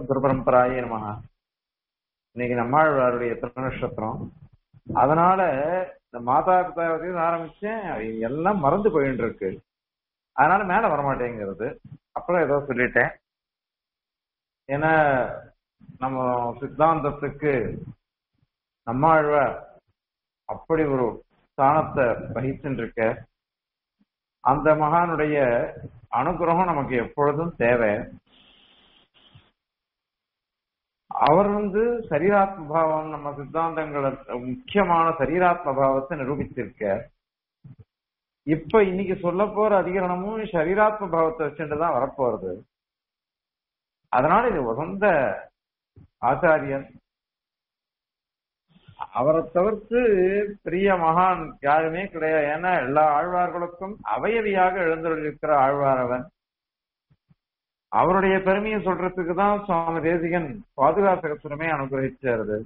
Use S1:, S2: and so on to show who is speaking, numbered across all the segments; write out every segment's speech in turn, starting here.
S1: குருபரம்பராயே நமகா இன்னைக்கு நம்மாழ்வாருடைய திருநட்சத்திரம் அதனால இந்த மாதா பிதா ஆரம்பிச்சேன் அது எல்லாம் மறந்து போயிட்டு இருக்கு அதனால மேல வரமாட்டேங்கிறது அப்புறம் ஏதோ சொல்லிட்டேன் ஏன்னா நம்ம சித்தாந்தத்துக்கு நம்மாழ்வார் அப்படி ஒரு ஸ்தானத்தை வகிச்சுட்டு இருக்க அந்த மகானுடைய அனுகிரகம் நமக்கு எப்பொழுதும் தேவை அவர் வந்து சரீராத்ம பாவம் நம்ம சித்தாந்தங்கள முக்கியமான சரீராத்ம பாவத்தை நிரூபித்திருக்க இப்ப இன்னைக்கு சொல்ல போற அதிகரணமும் சரீராத்ம பாவத்தை வச்சுட்டு தான் வரப்போறது அதனால இது உகந்த ஆச்சாரியன் அவரை தவிர்த்து பெரிய மகான் யாருமே கிடையாது ஏன்னா எல்லா ஆழ்வார்களுக்கும் அவயவியாக எழுந்திருக்கிற ஆழ்வார் அவன் அவருடைய பெருமையை சொல்றதுக்கு தான் சுவாமி தேசிகன் பாதுகாசகத்துடமே அனுகிரகிச்சாரு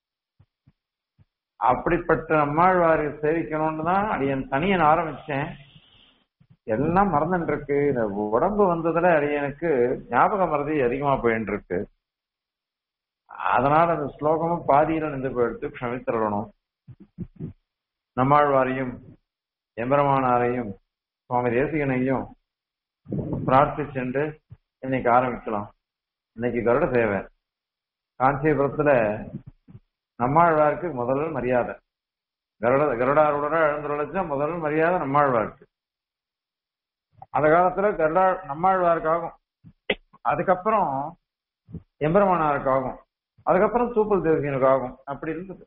S1: அப்படிப்பட்ட நம்மாழ்வாரை சேவிக்கணும்னு தான் அடியன் தனியன் ஆரம்பிச்சேன் எல்லாம் மறந்துட்டு இருக்கு இந்த உடம்பு வந்ததுல அடியனுக்கு ஞாபக மறதி அதிகமா போயிட்டு இருக்கு அதனால அந்த ஸ்லோகமும் பாதியில நின்று போயிடுத்து க்ஷமித்திரணும் நம்மாழ்வாரையும் எம்பெருமானாரையும் சுவாமி தேசிகனையும் பிரார்த்திச்சுண்டு இன்னைக்கு ஆரம்பிக்கலாம் இன்னைக்கு கருட சேவை காஞ்சிபுரத்துல நம்மாழ்வாருக்கு முதல் மரியாதை கருட கருடாருடன் எழுந்துள்ளச்சா முதல் மரியாதை நம்மாழ்வாருக்கு அந்த காலத்துல கருடா நம்மாழ்வாருக்காகும் அதுக்கப்புறம் எம்பெருமானாருக்காகும் அதுக்கப்புறம் சூப்பல் தேசியனுக்காகும் அப்படி இருந்தது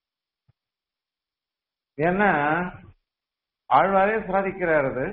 S1: ஏன்னா ஆழ்வாரே சாதிக்கிறாரு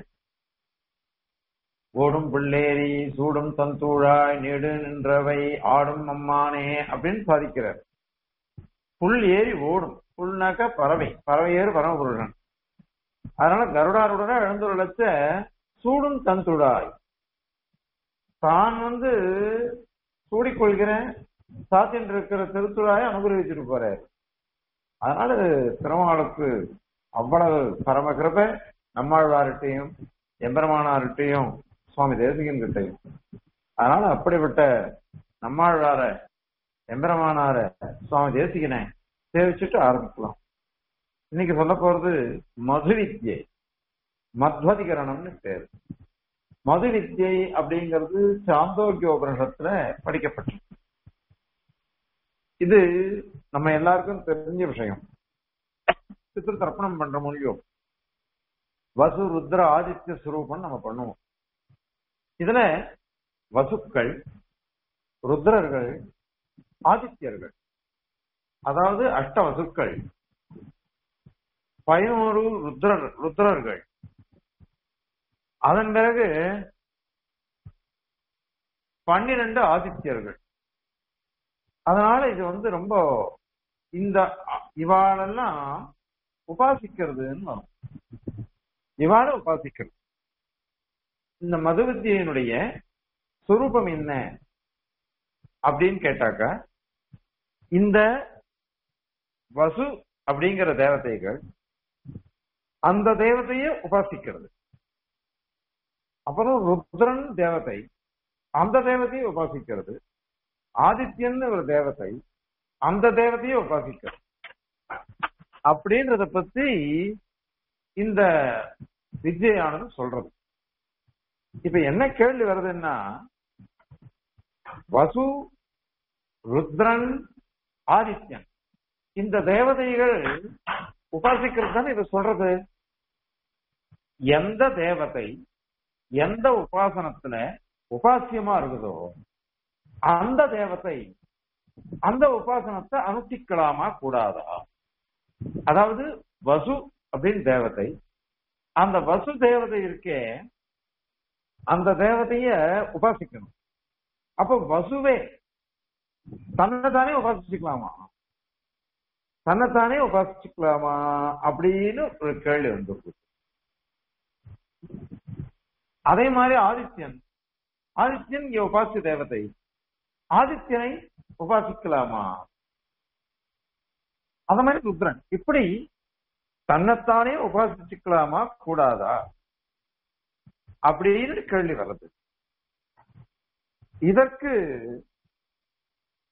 S1: ஓடும் பிள்ளேரி சூடும் தந்தூழாய் நெடு நின்றவை ஆடும் அம்மானே அப்படின்னு சாதிக்கிறார் புல் ஏறி ஓடும் புல்னாக்க பறவை பறவை ஏறு பரமபுருஷன் அதனால கருடாருடன் எழுந்துள்ளச்ச சூடும் தந்துடாய் தான் வந்து சூடிக்கொள்கிறேன் சாத்தின் இருக்கிற திருத்துழாயை அனுகிரகிச்சுட்டு போறாரு அதனால திருமாலுக்கு அவ்வளவு பரம கிருபை நம்மாழ்வார்கிட்டையும் எம்பெருமானார்கிட்டையும் சுவாமி தேசிகன் கிட்டையும் அதனால அப்படிப்பட்ட நம்மாழ்வார எம்பெருமானார சுவாமி தேசிகனை சேவிச்சுட்டு ஆரம்பிக்கலாம் இன்னைக்கு சொல்ல போறது மது வித்யை மத்வதிகரணம்னு பேரு மது வித்யை அப்படிங்கிறது சாந்தோக்கிய உபனிஷத்துல படிக்கப்பட்டிருக்கு இது நம்ம எல்லாருக்கும் தெரிஞ்ச விஷயம் பித்ரு தர்ப்பணம் பண்ற மொழியோ வசு ருத்ர ஆதித்ய சுரூபம் நம்ம பண்ணுவோம் இதுல வசுக்கள் ருத்ரர்கள் ஆதித்யர்கள் அதாவது அஷ்ட வசுக்கள் பதினோரு ருத்ரர் ருத்ரர்கள் அதன் பிறகு பன்னிரண்டு ஆதித்யர்கள் அதனால இது வந்து ரொம்ப இந்த இவாளெல்லாம் உபாசிக்கிறதுன்னு வரும் இவாள உபாசிக்கிறது இந்த மது வித்தியினுடைய சுரூபம் என்ன அப்படின்னு கேட்டாக்க இந்த வசு அப்படிங்கிற தேவதைகள் அந்த தேவதையை உபாசிக்கிறது அப்புறம் ருத்ரன் தேவதை அந்த தேவதையை உபாசிக்கிறது ஆதித்யன் ஒரு தேவதை அந்த தேவதையை உபாசிக்கிறது அப்படின்றத பத்தி இந்த வித்யானது சொல்றது இப்ப என்ன கேள்வி வருதுன்னா வசு ருத்ரன் ஆதித்யன் இந்த தேவதைகள் உபாசிக்கிறது தானே இதை சொல்றது எந்த தேவதை எந்த உபாசனத்துல உபாசியமா இருக்குதோ அந்த தேவதை அந்த உபாசனத்தை அனுஷ்டிக்கலாமா கூடாதா அதாவது வசு அப்படின்னு தேவதை அந்த வசு தேவதை இருக்கே அந்த தேவதைய உபாசிக்கணும் அப்ப வசுவே தன்னைத்தானே உபாசிச்சுக்கலாமா தன்னைத்தானே உபாசிச்சுக்கலாமா அப்படின்னு ஒரு கேள்வி வந்து அதே மாதிரி ஆதித்யன் ஆதித்யன் இங்க உபாசிய தேவதை ஆதித்யனை உபாசிக்கலாமா அத மாதிரி ருத்ரன் இப்படி தன்னைத்தானே உபாசிச்சுக்கலாமா கூடாதா அப்படின்னு கேள்வி வருது இதற்கு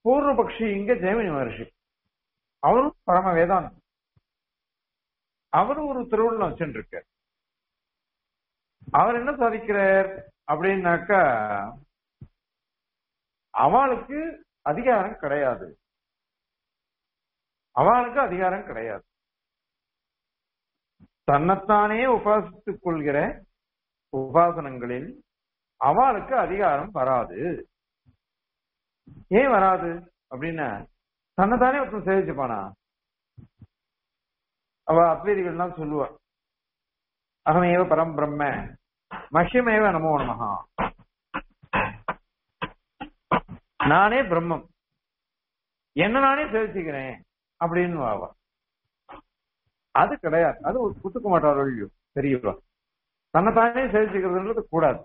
S1: பூர்வபக்ஷி இங்க ஜெயமினி மகர்ஷி அவரும் பரம வேதாந்தம் அவரும் ஒரு திருவுள்ளம் வச்சுருக்கார் அவர் என்ன சாதிக்கிறார் அப்படின்னாக்கா அவளுக்கு அதிகாரம் கிடையாது அவளுக்கு அதிகாரம் கிடையாது தன்னைத்தானே உபாசித்துக் கொள்கிற உபாசனங்களில் அவளுக்கு அதிகாரம் வராது ஏன் வராது அப்படின்னா தன்னைத்தானே ஒருத்தன் சேவிச்சுப்பானா அவ அத்வைதிகள்லாம் சொல்லுவா அகமேவ பரம் பிரம்ம மஷ்யமேவ நமோ நமஹா நானே பிரம்மம் என்ன நானே சேவிச்சுக்கிறேன் அப்படின்னு வாவா அது கிடையாது அது ஒத்துக்க மாட்டார் ஒழியோ தெரியவா தன்னைத்தானே சேவிச்சுக்கிறதுன்றது கூடாது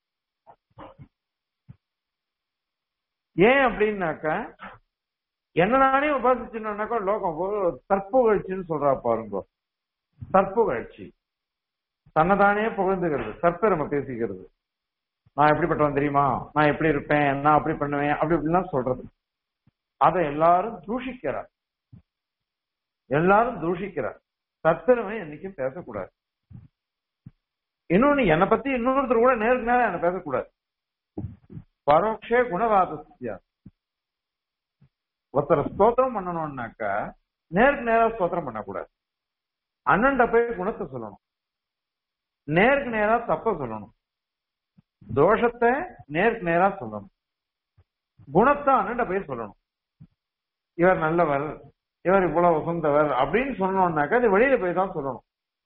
S1: ஏன் அப்படின்னாக்கா என்ன நானே உபாசிச்சுனாக்கா லோகம் தற்புகழ்ச்சின்னு சொல்றா பாருங்க தற்புகழ்ச்சி தன்னைத்தானே புகழ்ந்துகிறது தற்பெருமை பேசிக்கிறது நான் எப்படிப்பட்டவன் தெரியுமா நான் எப்படி இருப்பேன் நான் அப்படி பண்ணுவேன் அப்படி இப்படிலாம் சொல்றது அதை எல்லாரும் தூஷிக்கிறார் எல்லாரும் தூஷிக்கிறார் தற்பெருமை என்னைக்கும் பேசக்கூடாது இன்னொன்னு என்னை பத்தி இன்னொருத்தர் கூட நேருக்கு நேரம் என்ன பேசக்கூடாது பரோட்சே குணவாதஸ்தியா ஒருத்தரை ஸ்தோத்திரம் பண்ணணும்னாக்கா நேருக்கு நேரா ஸ்தோத்திரம் பண்ணக்கூடாது அண்ணன்ட போய் குணத்தை சொல்லணும் நேருக்கு நேரா தப்ப சொல்லணும் தோஷத்தை நேருக்கு நேரா சொல்லணும் குணத்தை அண்ணன்ட போய் சொல்லணும் இவர் நல்லவர் இவர் இவ்வளவு உசந்தவர் அப்படின்னு சொன்னோம்னாக்கா அது வெளியில போய் தான் சொல்லணும்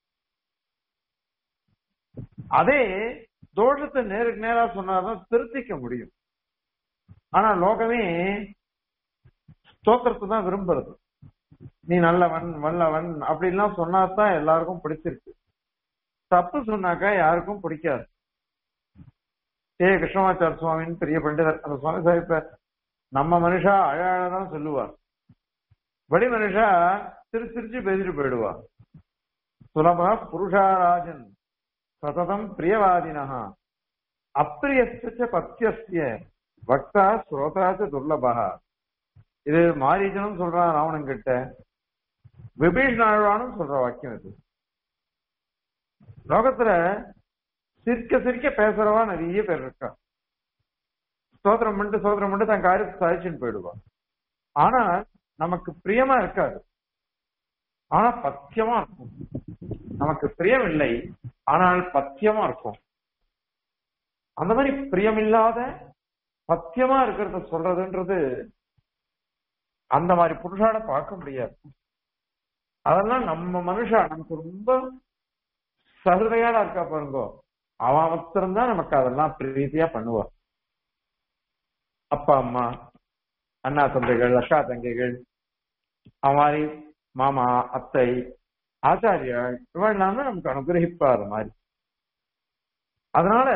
S1: அதே தோஷத்தை நேருக்கு நேரா சொன்னாதான் திருத்திக்க முடியும் ஆனா லோகமே ஸ்தோத்திரத்தை தான் விரும்புறது நீ நல்லவன் வல்லவன் அப்படின்லாம் சொன்னாதான் எல்லாருக்கும் பிடிச்சிருக்கு தப்பு சொன்னாக்கா யாருக்கும் பிடிக்காது ஏ கிருஷ்ணமாச்சார சுவாமின்னு பெரிய பண்டிதர் அந்த சுவாமி சாஹிப்ப நம்ம மனுஷா அழகாதான் சொல்லுவார் வடி மனுஷா திரு திருச்சி பேசிட்டு போயிடுவா சுலபா புருஷாராஜன் சததம் பிரியவாதினா அப்பிரியஸ்த பத்தியஸ்ய பக்தா ஸ்ரோதாச்ச துர்லபா இது மாரீச்சனும் சொல்றான் ராவணன் கிட்ட விபீஷணாழ்வானும் சொல்ற வாக்கியம் இது லோகத்துல சிரிக்க சிரிக்க பேசுறவா நிறைய பேர் இருக்கா ஸ்தோத்திரம் பண்ணிட்டு ஸ்தோத்திரம் பண்ணிட்டு தன் காரியத்தை சாதிச்சுன்னு போயிடுவா ஆனா நமக்கு பிரியமா இருக்காது ஆனா பத்தியமா இருக்கும் நமக்கு பிரியம் இல்லை ஆனால் பத்தியமா இருக்கும் அந்த மாதிரி பிரியமில்லாத பத்தியமா இருக்கிறத சொல்றதுன்றது அந்த மாதிரி புருஷால பார்க்க முடியாது அதெல்லாம் நம்ம மனுஷா நமக்கு ரொம்ப சகுதையாடா இருக்கா பாருங்க அவன் மாத்திரம்தான் நமக்கு அதெல்லாம் பிரீதியா பண்ணுவான் அப்பா அம்மா அண்ணா தந்தைகள் அக்கா தங்கைகள் அவன் மாதிரி மாமா அத்தை ஆச்சாரியாள் இவெல்லாம் தான் நமக்கு அனுகிரகிப்பா அது மாதிரி அதனால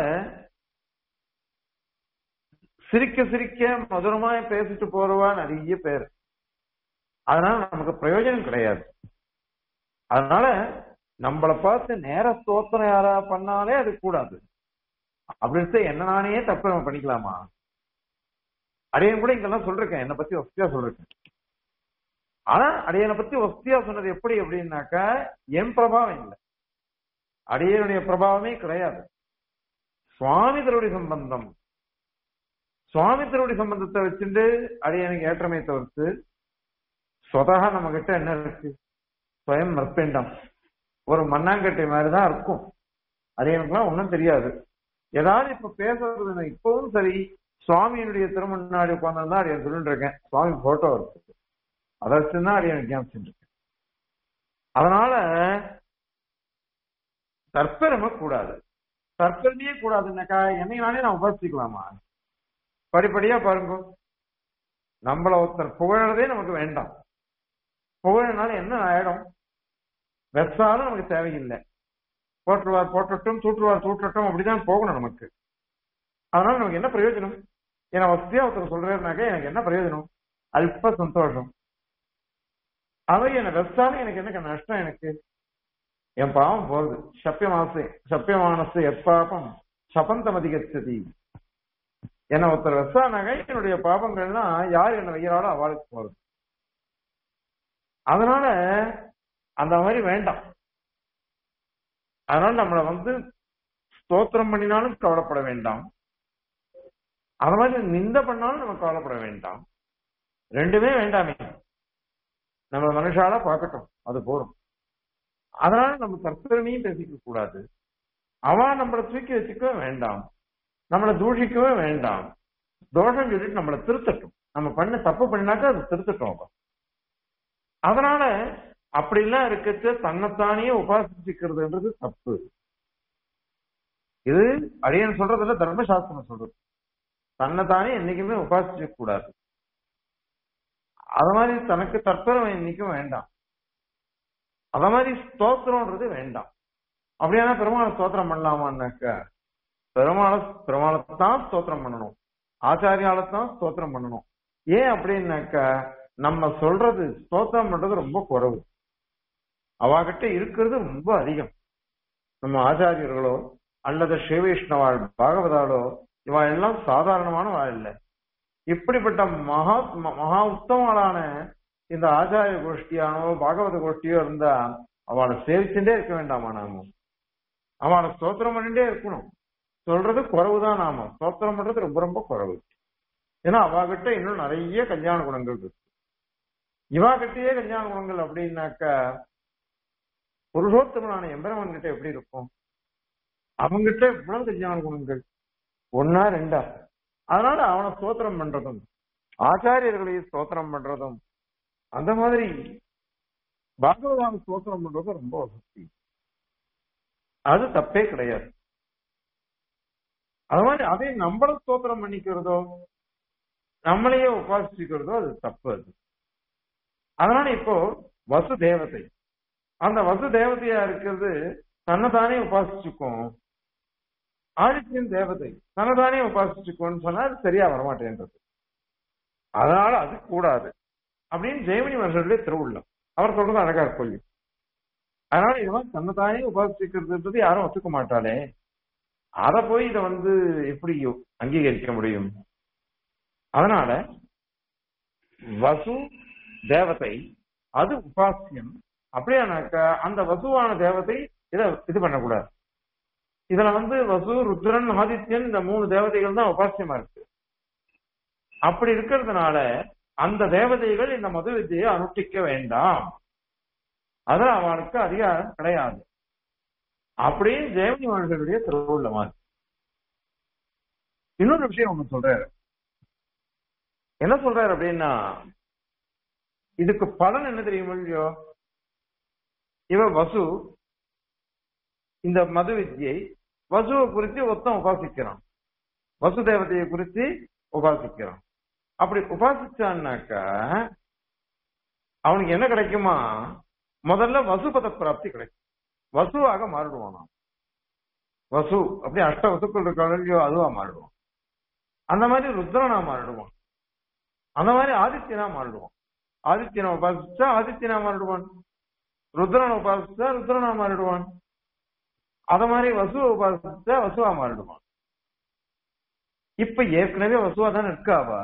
S1: சிரிக்க சிரிக்க மதுரமா பேசிட்டு போறவா நிறைய பேர் அதனால நமக்கு பிரயோஜனம் கிடையாது அதனால நம்மளை பார்த்து நேர ஸ்தோத்திரம் யாரா பண்ணாலே அது கூடாது அப்படின்னு என்ன நானே தப்பு நம்ம பண்ணிக்கலாமா அடையன் கூட இங்கெல்லாம் சொல்றேன் என்னை பத்தி வசதியா சொல்றேன் ஆனா அடையனை பத்தி வசதியா சொன்னது எப்படி அப்படின்னாக்கா என் பிரபாவம் இல்லை அடியனுடைய பிரபாவமே கிடையாது சுவாமி திருவடி சம்பந்தம் சுவாமி திருவடி சம்பந்தத்தை வச்சுட்டு அடியனுக்கு ஏற்றமே தவிர்த்து சொதகா நம்ம கிட்ட என்ன இருக்கு சுயம் மற்பெண்டம் ஒரு மண்ணாங்கட்டை மாதிரிதான் இருக்கும் அது எனக்குலாம் ஒன்றும் தெரியாது ஏதாவது இப்ப பேசுறது இப்பவும் சரி சுவாமியினுடைய திருமணாடி உட்காந்துருந்தா அடியன் சொல்லிட்டு இருக்கேன் சுவாமி போட்டோ இருக்கு அதை வச்சுதான் அடியன் ஞாபகம் இருக்கேன் அதனால தற்பெருமை கூடாது தற்பெருமையே கூடாதுன்னாக்கா என்னை நானே நான் உபாசிக்கலாமா படிப்படியா பாருங்க நம்மள ஒருத்தர் புகழறதே நமக்கு வேண்டாம் புகழனால என்ன ஆயிடும் வெசாலும் நமக்கு தேவையில்லை போற்றுவார் போற்றட்டும் தூற்றுவார் தூற்றட்டும் அப்படிதான் போகணும் நமக்கு அதனால நமக்கு என்ன பிரயோஜனம் ஏன்னா வசதியா ஒருத்தர் சொல்றாருனாக்க எனக்கு என்ன பிரயோஜனம் அல்ப சந்தோஷம் அவை என்ன வெசாலும் எனக்கு என்ன நஷ்டம் எனக்கு என் பாவம் போகுது சப்பியமாசை சப்பியமானசு எப்பாபம் சபந்தம் அதிகச்சதி என்ன ஒருத்தர் வெசானாக என்னுடைய பாபங்கள்லாம் யார் என்ன வைக்கிறாளோ அவளுக்கு போறது அதனால அந்த மாதிரி வேண்டாம் அதனால நம்மள வந்து ஸ்தோத்திரம் பண்ணினாலும் கவலைப்பட வேண்டாம் அது மாதிரி நிந்த பண்ணாலும் நம்ம கவலைப்பட வேண்டாம் ரெண்டுமே வேண்டாமே நம்ம மனுஷால பார்க்கட்டும் அது போதும் அதனால நம்ம தற்பெருமையும் பேசிக்க கூடாது அவன் நம்மளை தூக்கி வச்சுக்கவே வேண்டாம் நம்மளை தூஷிக்கவே வேண்டாம் தோஷம் சொல்லிட்டு நம்மளை திருத்தட்டும் நம்ம பண்ண தப்பு பண்ணினாக்கா அது திருத்தட்டும் அவன் அதனால அப்படிலாம் இருக்கிறது தன்னைத்தானே உபாசிச்சுக்கிறதுன்றது தப்பு இது அடியன் சொல்றதுல தர்மசாஸ்திரம் சொல்றது தன்னைத்தானே என்னைக்குமே உபாசிக்க கூடாது அது மாதிரி தனக்கு தற்பெருமை என்னைக்கும் வேண்டாம் அத மாதிரி ஸ்தோத்திரம்ன்றது வேண்டாம் அப்படியான பெருமாளை ஸ்தோத்திரம் பண்ணலாமான்னாக்க பெருமாளை பெருமாளைத்தான் ஸ்தோத்திரம் பண்ணணும் ஆச்சாரியாலத்தான் ஸ்தோத்திரம் பண்ணணும் ஏன் அப்படின்னாக்க நம்ம சொல்றது ஸ்தோத்திரம் பண்றது ரொம்ப குறைவு அவாகிட்ட இருக்கிறது ரொம்ப அதிகம் நம்ம ஆச்சாரியர்களோ அல்லது ஸ்ரீவைஷ்ணவாள் பாகவதாலோ இவா எல்லாம் சாதாரணமான வாழ் இல்லை இப்படிப்பட்ட மகா மகா உத்தமங்களான இந்த ஆச்சாரிய கோஷ்டியானோ பாகவத கோஷ்டியோ இருந்தா அவளை சேவிச்சுட்டே இருக்க வேண்டாமா நாம அவளை ஸ்தோத்திரம் பண்ணிட்டே இருக்கணும் சொல்றது குறைவுதான் நாம ஸ்தோத்திரம் பண்றது ரொம்ப ரொம்ப குறைவு ஏன்னா அவாகிட்ட இன்னும் நிறைய கல்யாண குணங்கள் இருக்கு இவா கிட்டயே கல்யாண குணங்கள் அப்படின்னாக்க புருஷோத்தமனான எம்பரவன் கிட்ட எப்படி இருக்கும் அவங்கிட்ட இவ்வளவு கல்யாண குணங்கள் ஒன்னா ரெண்டா அதனால அவனை ஸ்தோத்திரம் பண்றதும் ஆச்சாரியர்களையும் ஸ்தோத்திரம் பண்றதும் அந்த மாதிரி பாகவதான ஸ்தோத்திரம் பண்றதும் ரொம்ப வசதி அது தப்பே கிடையாது அது மாதிரி அதே நம்மள ஸ்தோத்திரம் பண்ணிக்கிறதோ நம்மளையே உபாசிக்கிறதோ அது தப்பு அது அதனால இப்போ வசு தேவதை அந்த வசு தேவதையா இருக்கிறது தன்னைத்தானே உபாசிச்சுக்கும் ஆதித்யன் தேவதை தன்னைத்தானே உபாசிச்சுக்கோன்னு சொன்னா அது சரியா வரமாட்டேன்றது அதனால அது கூடாது அப்படின்னு ஜெயமணி மனுஷருடைய திருவுள்ளம் அவர் சொல்றது அழகா கொள்ளி அதனால இதெல்லாம் தன்னைத்தானே உபாசிக்கிறதுன்றது யாரும் ஒத்துக்க மாட்டாளே அத போய் இதை வந்து எப்படி அங்கீகரிக்க முடியும் அதனால வசு தேவதை அது உபாசியம் அப்படியானாக்கா அந்த வசுவான தேவதை இத இது பண்ணக்கூடாது இதுல வந்து வசு ருத்ரன் ஆதித்யன் இந்த மூணு தேவதைகள் தான் உபாசியமா இருக்கு அப்படி இருக்கிறதுனால அந்த தேவதைகள் இந்த மது வித்தியை அனுஷ்டிக்க வேண்டாம் அது அவனுக்கு அதிகாரம் கிடையாது அப்படின்னு ஜெயமணி மனுஷனுடைய திருவுள்ளமா இருக்கு இன்னொரு விஷயம் ஒண்ணு சொல்றாரு என்ன சொல்றாரு அப்படின்னா இதுக்கு பலன் என்ன தெரியுமா இல்லையோ இவ வசு இந்த மது வித்தியை வசுவை குறித்து ஒத்தம் உபாசிக்கிறான் வசு தேவதையை குறித்து உபாசிக்கிறான் அப்படி உபாசிச்சான்னாக்கா அவனுக்கு என்ன கிடைக்குமா முதல்ல வசுபத பிராப்தி கிடைக்கும் வசுவாக மாறிடுவான் வசு அப்படி அஷ்ட வசுக்கள் இருக்காளோ அதுவா மாறிடுவான் அந்த மாதிரி ருத்ரனா மாறிடுவான் அந்த மாதிரி ஆதித்யனா மாறிடுவான் ஆதித்யனை உபாசிச்சா ஆதித்யனா மாறிடுவான் ருத்ரனை உபாசிச்சா ருத்ரனா மாறிடுவான் அத மாதிரி வசுவை உபாசிச்சா வசுவா மாறிடுவான் இப்ப ஏற்கனவே வசுவா தானே இருக்காவா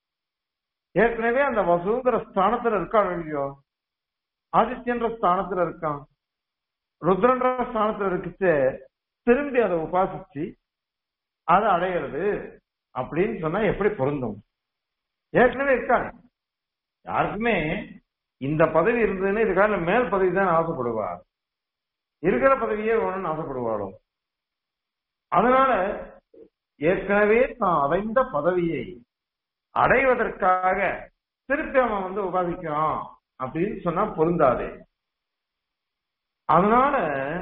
S1: ஏற்கனவே அந்த வசுங்கிற ஸ்தானத்துல இருக்கா இல்லையோ ஆதித்யன்ற ஸ்தானத்துல இருக்கான் ருத்ரன்ற ஸ்தானத்துல இருக்குச்சு திரும்பி அதை உபாசிச்சு அதை அடையிறது அப்படின்னு சொன்னா எப்படி பொருந்தும் ஏற்கனவே இருக்காங்க யாருக்குமே இந்த பதவி இருந்ததுன்னு இதுக்காக மேல் பதவி தான் ஆசைப்படுவா இருக்கிற பதவியே வேணும்னு ஆசைப்படுவாளோ அதனால ஏற்கனவே தான் அடைந்த பதவியை அடைவதற்காக திருப்பி அவன் வந்து உபாதிக்கிறான் அப்படின்னு சொன்னா பொருந்தாதே அதனால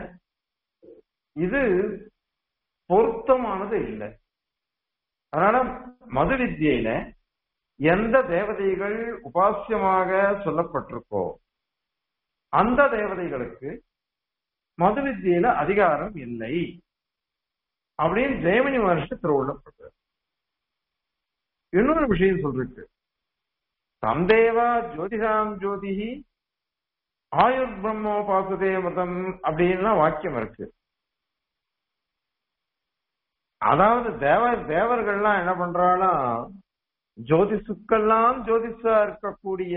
S1: இது பொருத்தமானது இல்லை அதனால மது வித்தியில எந்த தேவதைகள் உபாசியமாக சொல்லப்பட்டிருக்கோ அந்த தேவதைகளுக்கு மது வித்தியில அதிகாரம் இல்லை அப்படின்னு ஜெயமணி மகர்ஷி திருவுள்ளப்பட்டார் இன்னொரு விஷயம் சொல்லிருக்கு தந்தேவா ஜோதிஷாம் ஜோதிஹி ஆயுர் பிரம்மோபாசதே மதம் அப்படின்னா வாக்கியம் இருக்கு அதாவது தேவ தேவர்கள்லாம் என்ன பண்றாலும் ஜோதிசுக்கெல்லாம் ஜோதிஷா இருக்கக்கூடிய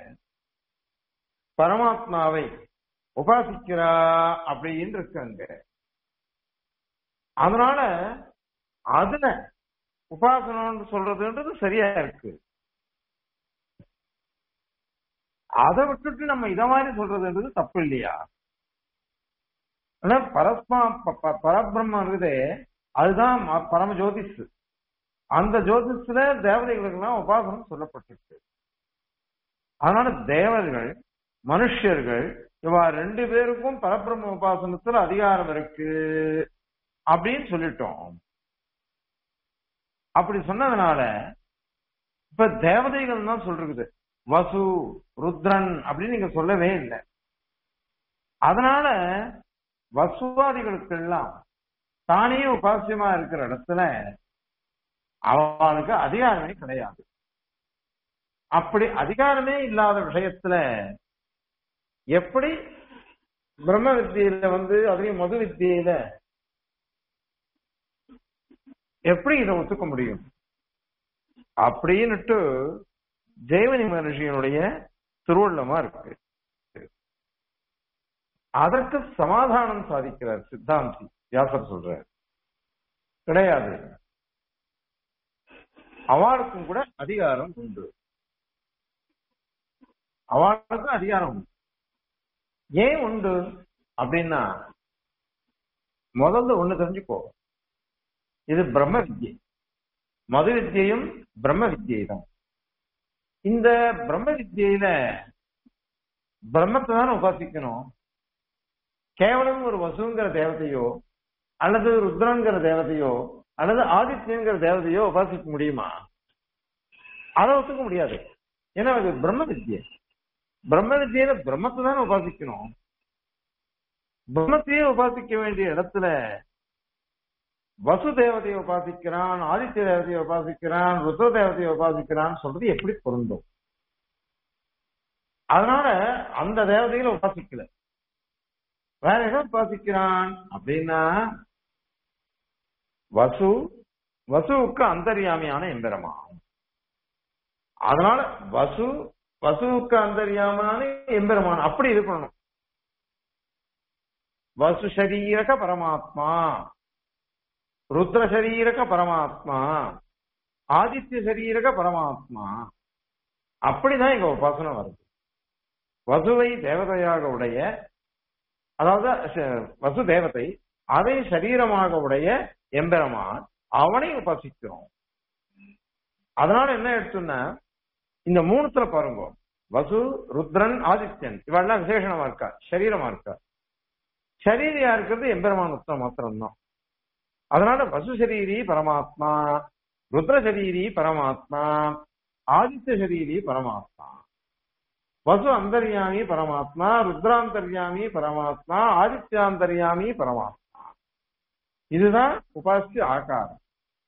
S1: பரமாத்மாவை உபாசிக்கிறா அப்படின்னு இருக்காங்க அதனால அதுல உபாசனம்னு சொல்றதுன்றது சரியா இருக்கு அதை விட்டுட்டு நம்ம இத மாதிரி சொல்றதுன்றது தப்பு இல்லையா ஆனா பரஸ்மா ப- ப- பரபிரம்மம் இருக்குதே அதுதான் ம- பரம ஜோதிஷ் அந்த ஜோதிஷத்துல தேவதைகளுக்கெல்லாம் உபாசனம் சொல்லப்பட்டிருக்கு அதனால தேவர்கள் மனுஷர்கள் இவா ரெண்டு பேருக்கும் பரபிரம்ம உபாசனத்துல அதிகாரம் இருக்கு அப்படின்னு சொல்லிட்டோம் அப்படி சொன்னதுனால இப்ப தேவதைகள் தான் சொல்றது வசு ருத்ரன் அப்படின்னு நீங்க சொல்லவே இல்லை அதனால வசுவாதிகளுக்கெல்லாம் தானே உபாசியமா இருக்கிற இடத்துல அவனுக்கு அதிகாரமே கிடையாது அப்படி அதிகாரமே இல்லாத விஷயத்துல எப்படி பிரம்ம வித்தியில வந்து அதுலயும் மது வித்தியில எப்படி இதை ஒத்துக்க முடியும் அப்படின்னுட்டு ஜெயவனி மகர்ஷியினுடைய திருவள்ளமா இருக்கு அதற்கு சமாதானம் சாதிக்கிறார் சித்தாந்தி வியாசர் சொல்றார் கிடையாது அவளுக்கும் கூட அதிகாரம் உண்டு அவளுக்கும் அதிகாரம் உண்டு ஏன் உண்டு அப்படின்னா முதல்ல ஒண்ணு தெரிஞ்சுக்கோ இது பிரம்ம வித்யை மது வித்யையும் பிரம்ம வித்யை தான் இந்த பிரம்ம வித்யில பிரம்மத்தை தானே உபாசிக்கணும் கேவலம் ஒரு வசுங்கிற தேவதையோ அல்லது ருத்ரங்கிற தேவதையோ அல்லது ஆதித்யங்கிற தேவதையோ உபாசிக்க முடியுமா அதை ஒத்துக்க முடியாது ஏன்னா அது பிரம்ம வித்யை பிரம்ம வித்யில பிரம்மத்தை தானே உபாசிக்கணும் பிரம்மத்தையே உபாசிக்க வேண்டிய இடத்துல வசு தேவதையை உபாசிக்கிறான் ஆதித்ய தேவதையை உபாசிக்கிறான் ருத்ர தேவதையை உபாசிக்கிறான் சொல்றது எப்படி பொருந்தும் அதனால அந்த தேவதையில உபாசிக்கல வேற எதை உபாசிக்கிறான் அப்படின்னா வசு வசுவுக்கு அந்தர்யாமியான எம்பெருமான் அதனால வசு வசுவுக்கு அந்தர்யாமான எம்பெருமான் அப்படி இது பண்ணணும் வசு சரீரக பரமாத்மா ருத்ர சரீரக பரமாத்மா ஆதித்ய சரீரக பரமாத்மா அப்படிதான் இங்க உபாசனை வருது வசுவை தேவதையாக உடைய அதாவது ச- வசு தேவதை அதை சரீரமாக உடைய எம்பெருமான் அவனை உபாசிக்கிறோம் அதனால என்ன எடுத்துன்னா இந்த மூணுத்துல பாருங்க வசு ருத்ரன் ஆதித்யன் இவெல்லாம் விசேஷணமா இருக்கா சரீரமா இருக்கா சரீரியா இருக்கிறது எம்பெருமான் உத்தம் மாத்திரம்தான் அதனால வசு சரீரி பரமாத்மா ருத்ர சரீரி பரமாத்மா ஆதித்ய சரீரி பரமாத்மா வசு அந்தர்யாமி பரமாத்மா ருத்ராந்தர்யாமி பரமாத்மா ஆதித்யாந்தர்யாமி பரமாத்மா இதுதான் உபாசிய ஆகாரம்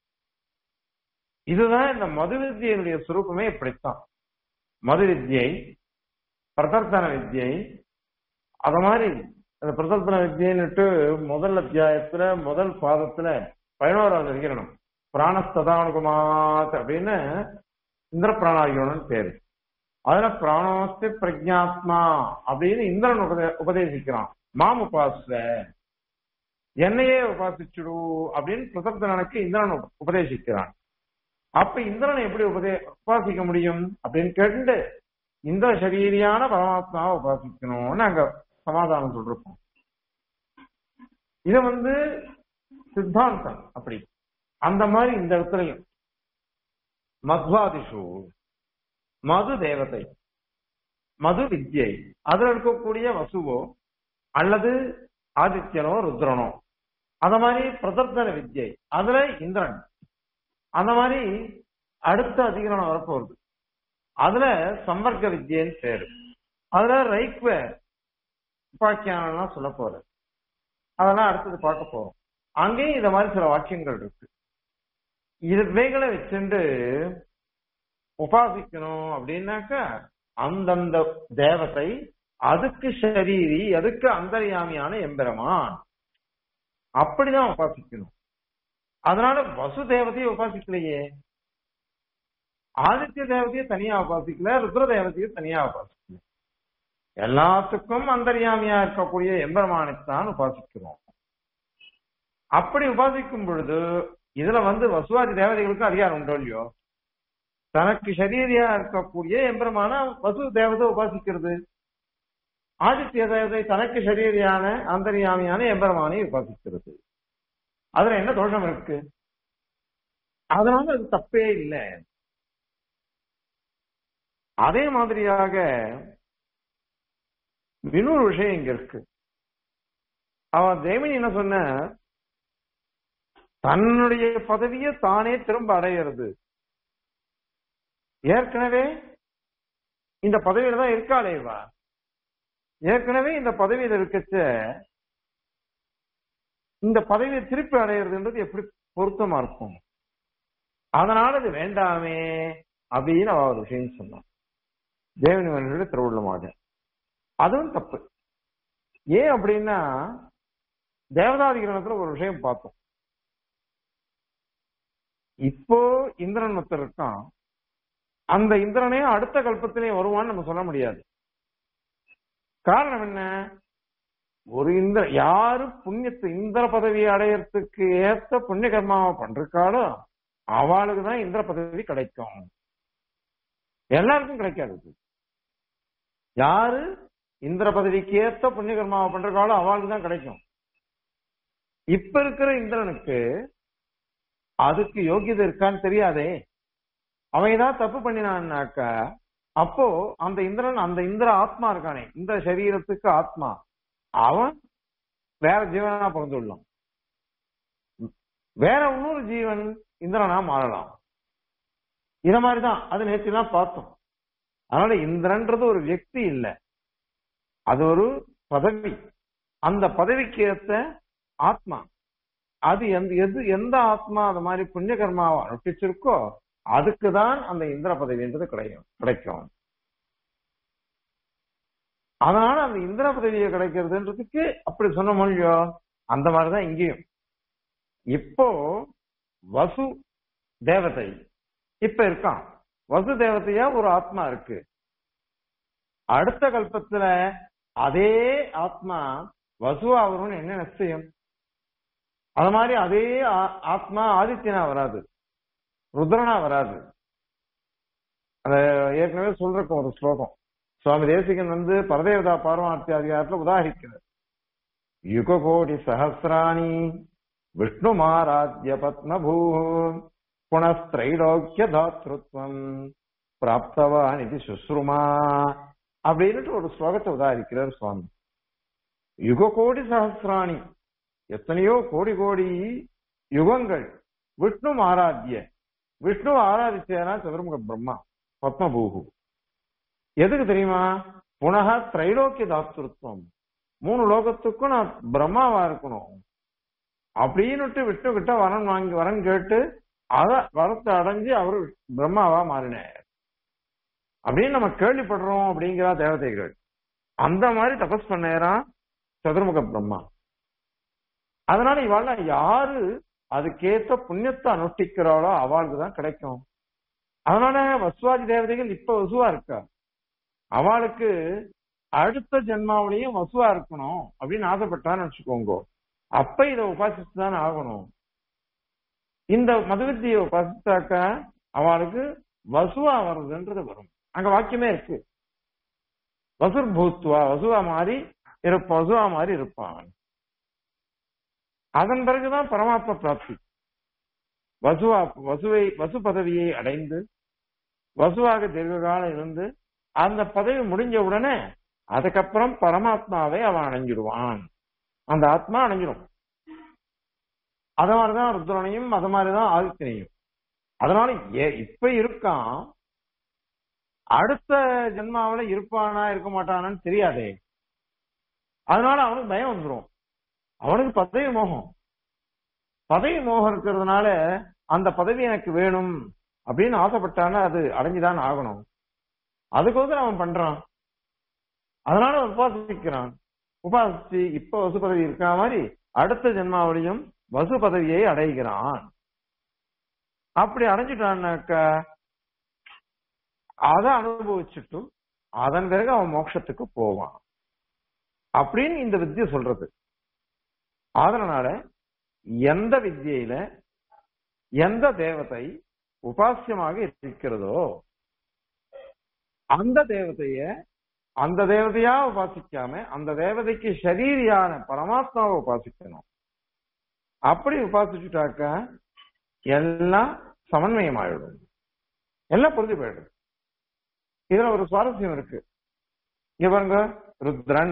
S1: இதுதான் இந்த மது வித்யினுடைய சுரூபமே இப்படித்தான் மது வித்யை பிரதர்த்தன வித்யை அத மாதிரி அந்த பிரதர்த்தன வித்யன்னுட்டு முதல் அத்தியாயத்துல முதல் பாதத்துல பதினோராவது அதிகரணம் பிராணஸ்ததானுகுமாத் அப்படின்னு இந்திர பிராணாகிரணன் பேரு அதுல பிராணோஸ்தி பிரஜாத்மா அப்படின்னு இந்திரன் உபதே உபதேசிக்கிறான் மாம் உபாச என்னையே உபாசிச்சுடு அப்படின்னு பிரசப்தனனுக்கு இந்திரன் உப- உபதேசிக்கிறான் அப்ப இந்திரனை எப்படி உபதே உபாசிக்க முடியும் அப்படின்னு கேட்டு இந்திர சரீரியான பரமாத்மாவை உபாசிக்கணும்னு அங்க சமாதானம் சொல்லிருப்போம் இது வந்து சித்தாந்தம் அப்படி அந்த மாதிரி இந்த இடத்துலயும் மத்வாதிஷு மது தேவதை மது வித்யை அதுல இருக்கக்கூடிய வசுவோ அல்லது ஆதித்யனோ ருத்ரனோ அந்த மாதிரி பிரதர்த்தன வித்யை அதுல இந்திரன் அந்த மாதிரி அடுத்த அதிகரணம் வரப்போகுது அதுல சம்பர்க்க வித்யன்னு பேரு அதுல ரைக்வ உபாக்கியானம்லாம் சொல்ல போறது அதெல்லாம் அடுத்தது பார்க்க போறோம் அங்கேயும் இந்த மாதிரி சில வாக்கியங்கள் இருக்கு இது இவைகளை வச்சுண்டு உபாசிக்கணும் அப்படின்னாக்கா அந்தந்த தேவதை அதுக்கு சரீரி அதுக்கு அந்தர்யாமியான எம்பெருமான் அப்படிதான் உபாசிக்கணும் அதனால வசு தேவதையை உபாசிக்கலையே ஆதித்ய தேவதையை தனியா உபாசிக்கல ருத்ர தேவதையை தனியா உபாசிக்கல எல்லாத்துக்கும் அந்தர்யாமியா இருக்கக்கூடிய எம்பெருமானைத்தான் உபாசிக்கிறோம் அப்படி உபாசிக்கும் பொழுது இதுல வந்து வசுவாதி தேவதைகளுக்கு அதிகாரம் உண்டோ இல்லையோ தனக்கு சரீரியா இருக்கக்கூடிய எம்பெருமான வசு தேவதை உபாசிக்கிறது ஆதித்ய தேவதை தனக்கு சரீரியான அந்தர்யாமியான எம்பெருமானை உபாசிக்கிறது அதுல என்ன தோஷம் இருக்கு அதனால அது தப்பே இல்லை அதே மாதிரியாக இன்னொரு விஷயம் இங்க இருக்கு அவன் தேவனி என்ன சொன்ன தன்னுடைய பதவியை தானே திரும்ப அடையிறது ஏற்கனவே இந்த பதவியில தான் இருக்காளேவா ஏற்கனவே இந்த பதவியில இருக்கச்ச இந்த பதவியை திருப்பி அடையிறதுன்றது எப்படி பொருத்தமா இருக்கும் அதனால இது வேண்டாமே அப்படின்னு அவ ஒரு விஷயம் சொன்னான் தேவனி மன்னனுடைய திருவுள்ளமாக அதுவும் தப்பு ஏன் அப்படின்னா தேவதாதிகரணத்துல ஒரு விஷயம் பார்த்தோம் இப்போ இந்திரன் ஒருத்தர் இருக்கான் அந்த இந்திரனே அடுத்த கல்பத்திலே வருவான்னு நம்ம சொல்ல முடியாது காரணம் என்ன ஒரு இந்திர யாரு புண்ணியத்தை இந்திர பதவியை அடையறதுக்கு ஏத்த புண்ணிய கர்மாவை பண்றாளோ அவளுக்கு தான் இந்திர பதவி கிடைக்கும் எல்லாருக்கும் கிடைக்காது இது. யாரு இந்திர பதவிக்கு ஏத்த புண்ணிய கர்மாவை பண்றாளோ அவளுக்கு தான் கிடைக்கும் இப்ப இருக்கிற இந்திரனுக்கு அதுக்கு யோகியதை இருக்கான்னு தெரியாதே அவன் ஏதாவது தப்பு பண்ணினான்னாக்கா அப்போ அந்த இந்திரன் அந்த இந்திர ஆத்மா இருக்கானே இந்த சரீரத்துக்கு ஆத்மா அவன் வேற ஜீவனா பிறந்துள்ளான் வேற இன்னொரு ஜீவன் இந்திரனா மாறலாம் இத மாதிரிதான் அது நேற்று தான் பார்த்தோம் அதனால இந்திரன்றது ஒரு வியக்தி இல்ல அது ஒரு பதவி அந்த பதவிக்கு ஏத்த ஆத்மா அது எந்த எது எந்த ஆத்மா அந்த மாதிரி புண்ணிய கர்மாவை அனுஷ்டிச்சிருக்கோ அதுக்கு தான் அந்த இந்திர பதவின்றது கிடைக்கும் கிடைக்கும் அதனால அந்த இந்திர பதவியை கிடைக்கிறதுன்றதுக்கு அப்படி சொன்ன மொழியோ அந்த மாதிரிதான் இங்கேயும் இப்போ வசு தேவதை இப்ப இருக்கான் வசு தேவதையா ஒரு ஆத்மா இருக்கு அடுத்த கல்பத்துல அதே ஆத்மா வசுவா வரும்னு என்ன நிச்சயம் அது மாதிரி அதே ஆ- ஆத்மா ஆதித்யனா வராது ருத்ரனா வராது அத ஏற்கனவே சொல்றக்கும் ஒரு ஸ்லோகம் சுவாமி தேசிகன் வந்து பரதேவதா பாரமார்த்தி அதிகாரத்துல உதாரிக்கிறார் யுக கோடி சஹசிராணி விஷ்ணுமாராத்ய பத்மபூ புனஸ்திரைலோக்கிய தாத்ருத்வம் பிராப்தவான் இது சுஸ்ருமா அப்படின்னுட்டு ஒரு ஸ்லோகத்தை உதாரிக்கிறார் சுவாமி யுக கோடி சஹசிராணி எத்தனையோ கோடி கோடி யுகங்கள் விஷ்ணு ஆராத்திய விஷ்ணு ஆராதிச்சேனா சதுர்முக பிரம்மா பத்மபூகு எதுக்கு தெரியுமா புனக திரைலோக்கிய தாத்ருத்வம் மூணு லோகத்துக்கும் நான் பிரம்மாவா இருக்கணும் அப்படின்னுட்டு விஷ்ணு கிட்ட வரன் வாங்கி வரன் கேட்டு அத வரத்தை அடைஞ்சு அவரு பிரம்மாவா மாறினார் அப்படின்னு நம்ம கேள்விப்படுறோம் அப்படிங்கிற தேவதைகள் அந்த மாதிரி தபஸ் பண்ணேரான் சதுர்முக பிரம்மா அதனால இவாள் யாரு அதுக்கேத்த புண்ணியத்தை அனுஷ்டிக்கிறாளோ அவளுக்கு தான் கிடைக்கும் அதனால வசுவாதி தேவதைகள் இப்ப வசுவா இருக்கா அவளுக்கு அடுத்த ஜென்மாவிலையும் வசுவா இருக்கணும் அப்படின்னு ஆசைப்பட்டான்னு வச்சுக்கோங்க அப்ப இதை உபாசித்து தான் ஆகணும் இந்த மதுவித்தியை உபாசித்தாக்க அவளுக்கு வசுவா வருதுன்றது வரும் அங்க வாக்கியமே இருக்கு வசுர் பூத்வா வசுவா மாதிரி இருப்ப வசுவா மாதிரி இருப்பான் அதன் பிறகுதான் பரமாத்ம பிராப்தி வசுவா வசுவை வசு பதவியை அடைந்து வசுவாக தீர்க்ககாலம் இருந்து அந்த பதவி முடிஞ்ச உடனே அதுக்கப்புறம் பரமாத்மாவை அவன் அடைஞ்சிடுவான் அந்த ஆத்மா அடைஞ்சிடும் அது மாதிரிதான் ருத்ரனையும் அது மாதிரிதான் ஆதித்யனையும் அதனால ஏ- இப்ப இருக்கான் அடுத்த ஜென்மாவில இருப்பானா இருக்க மாட்டானான்னு தெரியாதே அதனால அவனுக்கு பயம் வந்துடும் அவனுக்கு பதவி மோகம் பதவி மோகம் இருக்கிறதுனால அந்த பதவி எனக்கு வேணும் அப்படின்னு ஆசைப்பட்டானா அது அடைஞ்சுதான் ஆகணும் அதுக்கோசரம் அவன் பண்றான் அதனால அவன் உபாசிக்கிறான் உபாசிச்சு இப்ப வசு பதவி இருக்கா மாதிரி அடுத்த ஜென்மாவிலையும் வசு பதவியை அடைகிறான் அப்படி அடைஞ்சிட்டான்னாக்கா அதை அனுபவிச்சுட்டு அதன் பிறகு அவன் மோட்சத்துக்கு போவான் அப்படின்னு இந்த வித்தியை சொல்றது அதனால எந்த வித்தியில எந்த தேவதை உபாசியமாக இருக்கிறதோ அந்த தேவதைய அந்த தேவதையா உபாசிக்காம அந்த தேவதைக்கு ஷரீரியான பரமாத்மாவை உபாசிக்கணும் அப்படி உபாசிச்சுட்டாக்கா எல்லாம் சமன்வயமாயிடும் எல்லாம் புரிஞ்சு போயிடும் இதுல ஒரு சுவாரஸ்யம் இருக்கு இங்க பாருங்க ருத்ரன்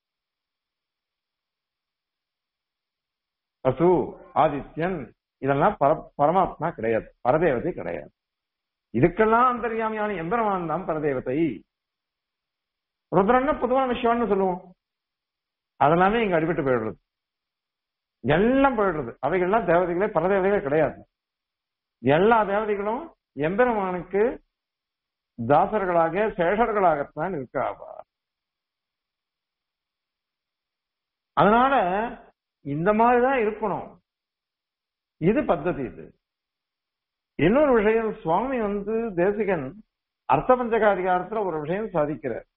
S1: வசு ஆதித்யன் இதெல்லாம் பர பரமாத்மா கிடையாது பரதேவதை கிடையாது இதுக்கெல்லாம் அந்தர்யாமியான எம்பெருமான் தான் பரதேவதை ருத்ரன்னா பொதுவான விஷயம்னு சொல்லுவோம் அதெல்லாமே இங்க அடிபட்டு போயிடுறது எல்லாம் போயிடுறது அவைகள்லாம் தேவதைகளே பரதேவதைகளே கிடையாது எல்லா தேவதைகளும் எம்பெருமானுக்கு தாசர்களாக சேஷர்களாகத்தான் இருக்காவா அதனால இந்த மாதிரிதான் இருக்கணும் இது பத்ததி இது இன்னொரு விஷயம் சுவாமி வந்து தேசிகன் அர்த்த பஞ்சகாதிகாரத்துல ஒரு விஷயம் சாதிக்கிறார்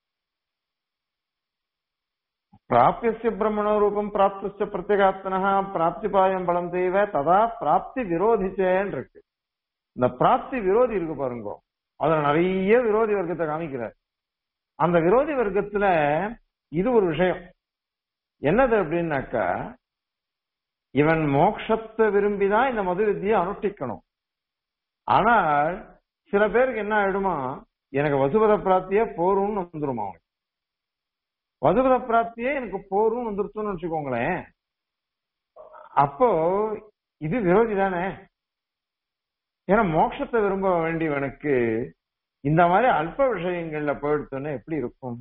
S1: பிராபியசிய பிரம்மணோ ரூபம் பிராப்திச்ச பிரத்யேகாத்மனா பிராப்திபாயம் பலம் தெய்வ ததா பிராப்தி விரோதிச்சேன்னு இருக்கு இந்த பிராப்தி விரோதி இருக்கு பாருங்க அதுல நிறைய விரோதி வர்க்கத்தை காமிக்கிறார் அந்த விரோதி வர்க்கத்துல இது ஒரு விஷயம் என்னது அப்படின்னாக்கா இவன் மோட்சத்தை விரும்பிதான் இந்த மது வித்தியை அனுஷ்டிக்கணும் ஆனால் சில பேருக்கு என்ன ஆயிடுமா எனக்கு வசுபத பிராப்தியே போரும்னு வந்துருமா அவனுக்கு வசுபத பிராப்தியே எனக்கு போரும்னு வந்துருச்சுன்னு வச்சுக்கோங்களேன் அப்போ இது விரோதி தானே ஏன்னா மோட்சத்தை விரும்ப வேண்டியவனுக்கு இந்த மாதிரி அல்ப விஷயங்கள்ல போயிடுத்தோன்னு எப்படி இருக்கும்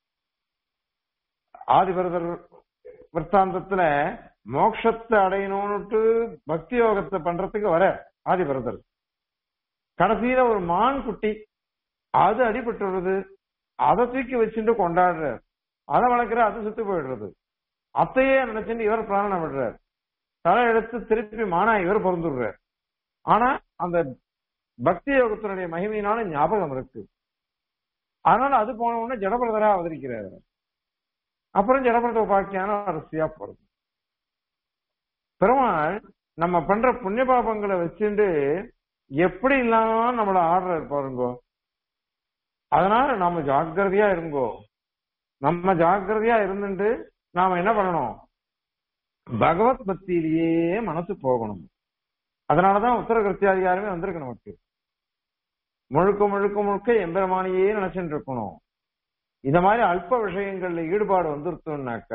S1: ஆதிபரதர் விற்த்தாந்தத்துல மோட்சத்தை அடையணும்னுட்டு பக்தி யோகத்தை பண்றதுக்கு வர ஆதிபரதர் கடைசியில ஒரு மான் குட்டி அது அடிபட்டுறது அதை தூக்கி வச்சுட்டு கொண்டாடுறார் அதை வளர்க்கிற அது சுத்து போயிடுறது அத்தையே நினைச்சுட்டு இவர் பிராணம் விடுறார் தலை எடுத்து திருப்பி மானா இவர் பிறந்துடுறார் ஆனா அந்த பக்தி யோகத்தினுடைய மகிமையினால ஞாபகம் இருக்கு அதனால அது போன உடனே ஜடபிரதரா அவதரிக்கிறார் அப்புறம் ஜடபிரத உபாக்கியான அரசியா போறது பெருமாள் நம்ம பண்ற புண்ணிய பாபங்களை வச்சுட்டு எப்படி எல்லாம் நம்மள ஆடுறாரு பாருங்கோ அதனால நாம ஜாக்கிரதையா இருங்கோ நம்ம ஜாக்கிரதையா இருந்துட்டு நாம என்ன பண்ணணும் பகவத் பக்தியிலேயே மனசு போகணும் அதனாலதான் உத்தர கிருத்தியாதிகாரமே வந்திருக்கு நமக்கு முழுக்க முழுக்க முழுக்க எம்பெருமானியே நினைச்சுட்டு இருக்கணும் இந்த மாதிரி அல்ப விஷயங்கள்ல ஈடுபாடு வந்துருத்தோம்னாக்க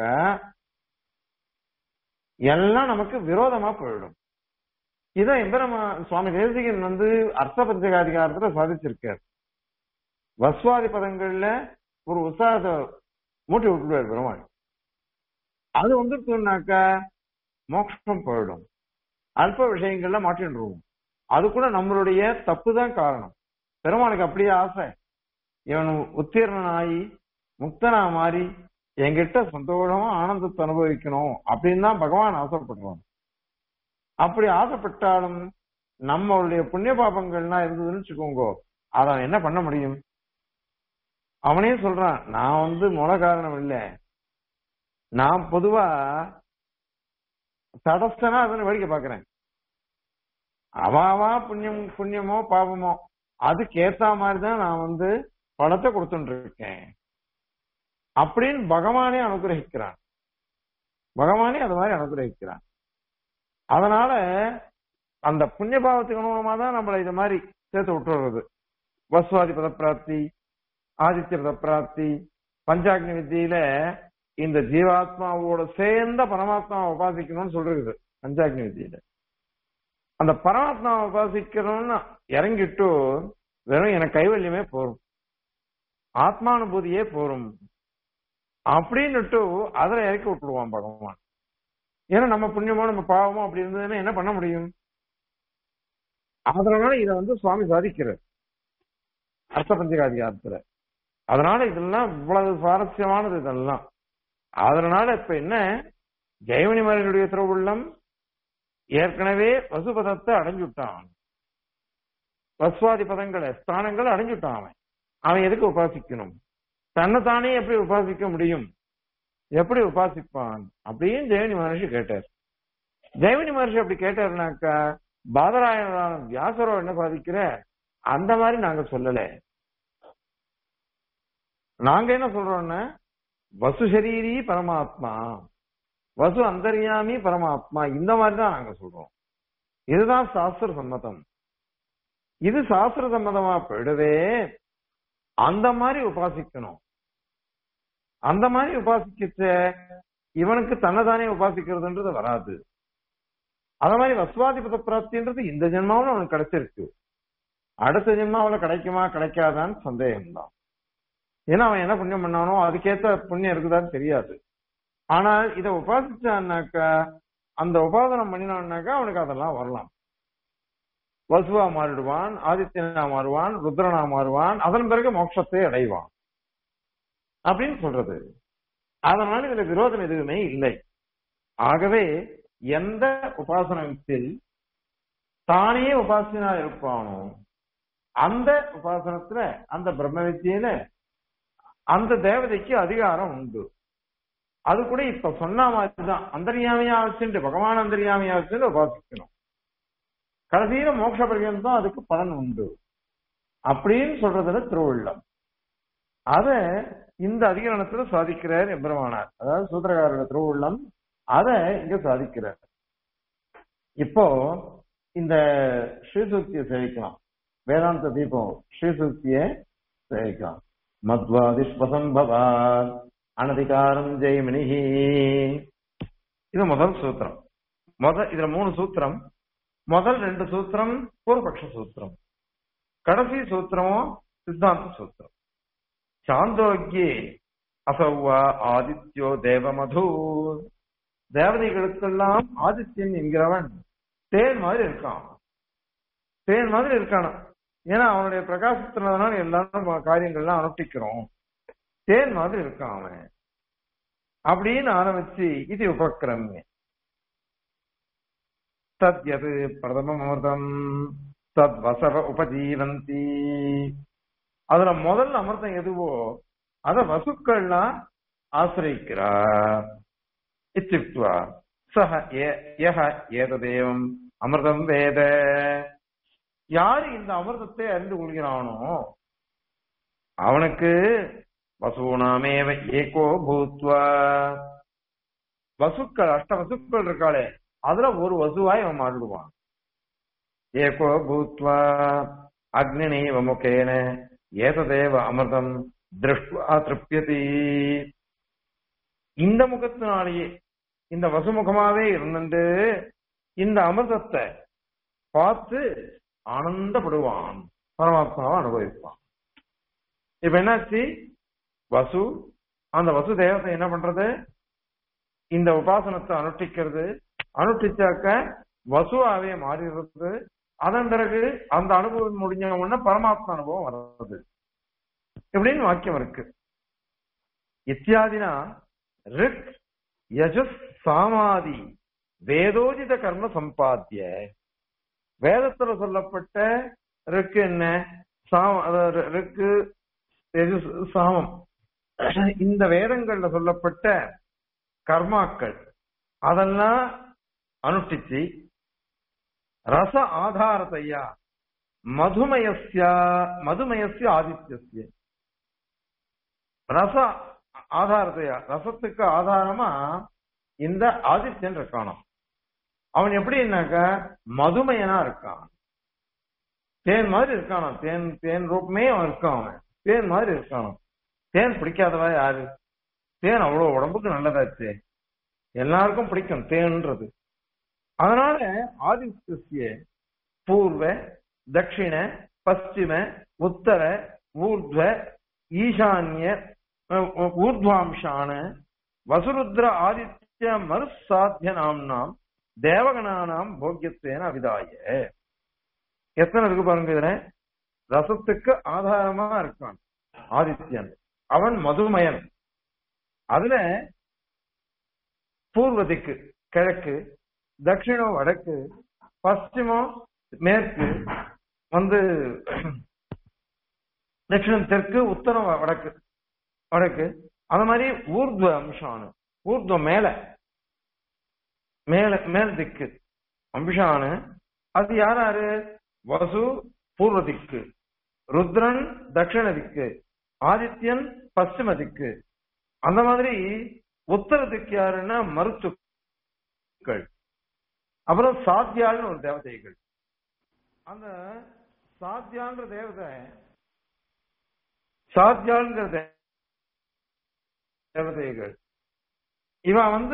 S1: எல்லாம் நமக்கு விரோதமா போயிடும் இதை எம்பெருமா சுவாமி தேசிகன் வந்து அர்த்த பஞ்சகாதிகாரத்துல சாதிச்சிருக்கார் வஸ்வாதி பதங்கள்ல ஒரு உற்சாகத்தை மூட்டி விட்டுருவார் பெருமாள் அது வந்துருத்தோம்னாக்க மோட்சம் போயிடும் அல்ப விஷயங்கள்ல மாட்டின்றுவோம் அது கூட நம்மளுடைய தப்பு தான் காரணம் பெருமாளுக்கு அப்படியே ஆசை இவன் உத்தீர்ணனாகி முக்தனா மாறி என்கிட்ட சந்தோஷமா ஆனந்தத்தை அனுபவிக்கணும் அப்படின்னு தான் பகவான் ஆசைப்படுறான் அப்படி ஆசைப்பட்டாலும் நம்மளுடைய புண்ணிய பாபங்கள்லாம் இருந்ததுன்னு வச்சுக்கோங்க அதை என்ன பண்ண முடியும் அவனே சொல்றான் நான் வந்து மூல காரணம் இல்லை நான் பொதுவா தடஸ்தனா அதுன்னு வேடிக்கை பாக்குறேன் அவாவா புண்ணியம் புண்ணியமோ பாவமோ அதுக்கு ஏத்த மாதிரிதான் நான் வந்து பணத்தை கொடுத்துட்டு இருக்கேன் அப்படின்னு பகவானே அனுகிரகிக்கிறான் பகவானே அது மாதிரி அனுகிரகிக்கிறான் அதனால அந்த புண்ணிய பாவத்துக்கு அனுகுணமா தான் நம்மள இது மாதிரி சேர்த்து விட்டுறது வசுவாதி பதப்பிராப்தி ஆதித்ய பதப்பிராப்தி பஞ்சாக்னி வித்தியில இந்த ஜீவாத்மாவோட சேர்ந்த பரமாத்மாவை உபாசிக்கணும்னு சொல்றது பஞ்சாக்னி வித்தியில அந்த பரமாத்மாவை உபாசிக்கணும்னு இறங்கிட்டு வெறும் எனக்கு கைவல்யமே போரும் ஆத்மானுபூதியே போரும் அப்படின்னுட்டு அதில் இறக்கி விட்டுடுவான் பகவான் ஏன்னா நம்ம புண்ணியமோ நம்ம பாவமோ அப்படி இருந்ததுன்னா என்ன பண்ண முடியும் அதனால இதை வந்து சுவாமி சாதிக்கிறார் அர்த்த பஞ்சகாதிகாரத்துல அதனால இதெல்லாம் இவ்வளவு சுவாரஸ்யமானது இதெல்லாம் அதனால இப்ப என்ன ஜெயமணி மலையுடைய திருவுள்ளம் ஏற்கனவே வசுபதத்தை அடைஞ்சுட்டான் வஸ்வாதி பதங்களை ஸ்தானங்களை அடைஞ்சுட்டான் அவன் அவன் எதுக்கு உபாசிக்கணும் தன்னைத்தானே எப்படி உபாசிக்க முடியும் எப்படி உபாசிப்பான் அப்படின்னு ஜெயமணி மகர்ஷி கேட்டார் ஜெயமணி மகர்ஷி அப்படி கேட்டாருனாக்கா பாதராயணரான வியாசரோ என்ன சாதிக்கிற அந்த மாதிரி நாங்க சொல்லல நாங்க என்ன சொல்றோம்னா வசு சரீரி பரமாத்மா வசு அந்தர்யாமி பரமாத்மா இந்த மாதிரி தான் நாங்க சொல்றோம் இதுதான் சாஸ்திர சம்மதம் இது சாஸ்திர சம்மதமா போயிடவே அந்த மாதிரி உபாசிக்கணும் அந்த மாதிரி உபாசிக்கிச்ச இவனுக்கு தன்னைதானே உபாசிக்கிறதுன்றது வராது அத மாதிரி வஸ்வாதிபத பிராப்தின்றது இந்த ஜென்மாவில் அவனுக்கு கிடைச்சிருக்கு அடுத்த ஜென்மாவில் கிடைக்குமா கிடைக்காதான்னு சந்தேகம் தான் ஏன்னா அவன் என்ன புண்ணியம் பண்ணானோ அதுக்கேத்த புண்ணியம் இருக்குதான்னு தெரியாது ஆனால் இதை உபாசிச்சான்னாக்கா அந்த உபாசனம் பண்ணினான்னாக்கா அவனுக்கு அதெல்லாம் வரலாம் வசுவா மாறிடுவான் ஆதித்யனா மாறுவான் ருத்ரனா மாறுவான் அதன் பிறகு மோட்சத்தை அடைவான் அப்படின்னு சொல்றது அதனால இதுல விரோதம் எதுவுமே இல்லை ஆகவே எந்த உபாசனத்தில் தானே உபாசனா இருப்பானோ அந்த உபாசனத்துல அந்த பிரம்ம வித்தியில அந்த தேவதைக்கு அதிகாரம் உண்டு அது கூட இப்ப சொன்ன மாதிரிதான் அந்தரியாமையா வச்சுட்டு பகவான் அந்தரியாமையா வச்சுட்டு உபாசிக்கணும் கடைசியில மோட்ச பரியந்தம் அதுக்கு பலன் உண்டு அப்படின்னு சொல்றதுல திருவுள்ளம் அத இந்த அதிகரணத்துல சாதிக்கிறார் எம்பெருமானார் அதாவது சூத்திரகாரோட திருவுள்ளம் அத இங்க சாதிக்கிறார் இப்போ இந்த ஸ்ரீசூக்தியை சேவிக்கலாம் வேதாந்த தீபம் ஸ்ரீசூக்தியை சேவிக்கலாம் மத்வாதிஷ்பசம்பவா அனதிகாரம் ஜெய்மினிஹி இது முதல் சூத்திரம் முதல் இதுல மூணு சூத்திரம் முதல் ரெண்டு சூத்திரம் பூர்வபக்ஷ சூத்திரம் கடைசி சூத்திரமும் சித்தாந்த சூத்திரம் சாந்தோக்கியே அசௌவா ஆதித்யோ தேவமது தேவதைகளுக்கெல்லாம் ஆதித்யன் என்கிறவன் தேன் மாதிரி இருக்கான் தேன் மாதிரி இருக்கானா ஏன்னா அவனுடைய பிரகாசத்தினால எல்லாரும் காரியங்கள்லாம் அனுஷ்டிக்கிறோம் தேன் மாதிரி இருக்கான் அவன் அப்படின்னு ஆரம்பிச்சு இது உபக்கிரமே தத்யது பிரதம தத் வசவ உபஜீவந்தி அதுல முதல் அமிர்தம் எதுவோ அத வசுக்கள்லாம் ஆசிரிக்கிறார் இத்தியுக்துவா சஹ யஹ ஏததேவம் அமிர்தம் வேத யாரு இந்த அமிர்தத்தை அறிந்து கொள்கிறானோ அவனுக்கு வசூனாமேவ ஏகோ பூத்வா வசுக்கள் அஷ்ட வசுக்கள் இருக்காளே அதுல ஒரு வசுவாய் அவன் மாறிடுவான் ஏகோ பூத்வா அக்னினேவ முகேன ஏததேவ அமிர்தம் திருஷ்டுவா திருப்தியதி இந்த முகத்தினாலேயே இந்த வசுமுகமாவே இருந்துட்டு இந்த அமிர்தத்தை பார்த்து ஆனந்தப்படுவான் பரமாத்மாவை அனுபவிப்பான் இப்ப என்னாச்சு வசு அந்த வசு தேவத்தை என்ன பண்றது இந்த உபாசனத்தை அனுஷ்டிக்கிறது அனுஷ்டிச்சாக்க வசுவாவே மாறிடுறது அதன் பிறகு அந்த அனுபவம் முடிஞ்ச உடனே பரமாத்மா அனுபவம் வர்றது இப்படின்னு வாக்கியம் இருக்கு இத்தியாதினா ரிக் யஜஸ் சாமாதி வேதோஜித கர்ம சம்பாத்திய வேதத்துல சொல்லப்பட்ட ரிக்கு என்ன சாம அதாவது ரிக்கு யஜுஸ் சாமம் இந்த வேதங்கள்ல சொல்லப்பட்ட கர்மாக்கள் அதெல்லாம் அனுஷ்டிச்சு ரச ஆதாரத்தையா மதுமயஸ்ய மதுமயஸ்ய ஆதித்யஸ்ய ரச ஆதாரத்தையா ரசத்துக்கு ஆதாரமா இந்த ஆதித்யன் இருக்கானோ அவன் எப்படின்னாக்க மதுமையனா இருக்கான் தேன் மாதிரி இருக்கானோ தேன் தேன் ரூபமே அவன் இருக்கான் அவன் தேன் மாதிரி இருக்கானோ தேன் பிடிக்காதவா யாரு தேன் அவ்வளவு உடம்புக்கு நல்லதாச்சு எல்லாருக்கும் பிடிக்கும் தேன்ன்றது அதனால ஆதித்ய பூர்வ தட்சிண பশ্চিம உத்தர ஊர்த்வ ஈசான்ய ஊர்த்வாம்சான வசுருத்ர ஆதித்ய மறுசாத்திய நாம்னாம் தேவகணானாம் போக்கியத்தேன அவிதாய எத்தனை இருக்கு பாருங்க இதுல ரசத்துக்கு ஆதாரமா இருக்கான் ஆதித்யன் அவன் தட்சிணம் வடக்கு பশ্চিமம் மேற்கு வந்து தட்சிணம் தெற்கு உத்தரம் வ- வடக்கு வடக்கு அந்த மாதிரி ஊர்துவ அம்சானு ஊர்துவம் மேல மேல மேல் திக்கு அம்சானு அது யார் யாரு வசு பூர்வ திக்கு ருத்ரன் தட்சிண திக்கு ஆதித்யன் பশ্চিம திக்கு அந்த மாதிரி உத்தர திக்கு யாருன்னா மருத்துக்கள் அப்புறம் சாத்தியாள்னு ஒரு தேவதைகள் அந்த சாத்தியான்ற தேவதை சாத்தியாள்ங்கிற தே- தேவதைகள் இவன் வந்து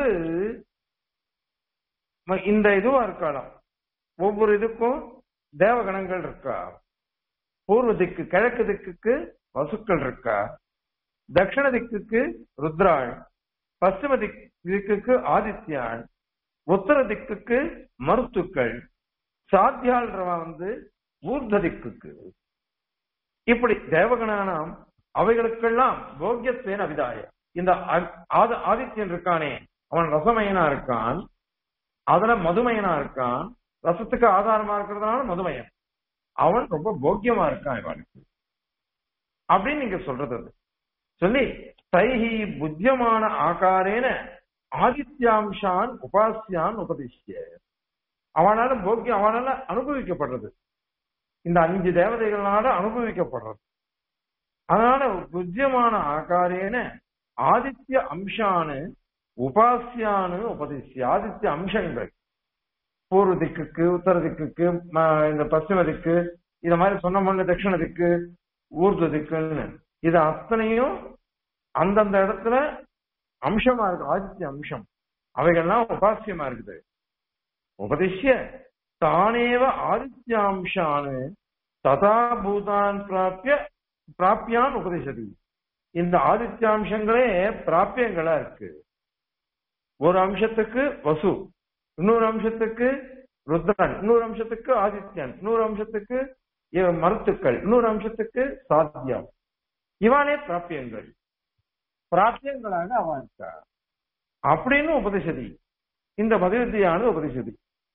S1: ம- இந்த இதுவா இருக்காளாம் ஒவ்வொரு இதுக்கும் தேவகணங்கள் இருக்கா பூர்வ திக்கு கிழக்கு திக்குக்கு வசுக்கள் இருக்கா தட்சிண திக்குக்கு ருத்ராள் பশ্চিம திக் திக்குக்கு ஆதித்யாள் உத்தர திக்குக்கு மருத்துக்கள் சாத்தியாள்ன்றவன் வந்து ஊர்த திக்குக்கு இப்படி தேவகணானாம் அவைகளுக்கெல்லாம் போக்கியத்தேன் அபிதாய இந்த அ- ஆத- ஆதித்யன் இருக்கானே அவன் ரசமயனா இருக்கான் அதுல மதுமயனா இருக்கான் ரசத்துக்கு ஆதாரமா இருக்கிறதுனால மதுமயன் அவன் ரொம்ப போக்கியமா இருக்கான் இவனுக்கு அப்படின்னு நீங்க சொல்றது அது சொல்லி தைஹி புத்தியமான ஆகாரேன ஆதித்யாம்சான் உபாசியான் உபதிஷ்ய அவனால போக்கியம் அவனால அனுபவிக்கப்படுறது இந்த அஞ்சு தேவதைகளால அனுபவிக்கப்படுறது அதனால புத்தியமான ஆகாரேன ஆதித்ய அம்சானு உபாசியானு உபதிஷ்ய ஆதித்ய அம்சங்கள் பூர்வ திக்குக்கு உத்தர திக்குக்கு ம- இந்த பশ্চিம திக்கு இத மாதிரி சொன்ன முன்ன தட்சிண திக்கு ஊர்த திக்குன்னு இது அத்தனையும் அந்தந்த இடத்துல அம்சமா இருக்கு ஆதித்ய அம்சம் அவைகள்லாம் உபாசியமா இருக்குது உபதிஷ்ய தானேவ ஆதித்யாம்சானு ததா பூதான் பிராப்பிய பிராப்பியான் உபதிஷதி இந்த ஆதித்யாம்சங்களே பிராப்பியங்களா இருக்கு ஒரு அம்சத்துக்கு வசு இன்னொரு அம்சத்துக்கு ருத்ரன் இன்னொரு அம்சத்துக்கு ஆதித்யன் இன்னொரு அம்சத்துக்கு இவ மருத்துக்கள் இன்னொரு அம்சத்துக்கு சாத்தியம் இவானே பிராப்பியங்கள் பிராப்பியங்களாக அவன் இருக்கா அப்படின்னு உபதிஷதி இந்த பகவத்யானது உபதிஷதி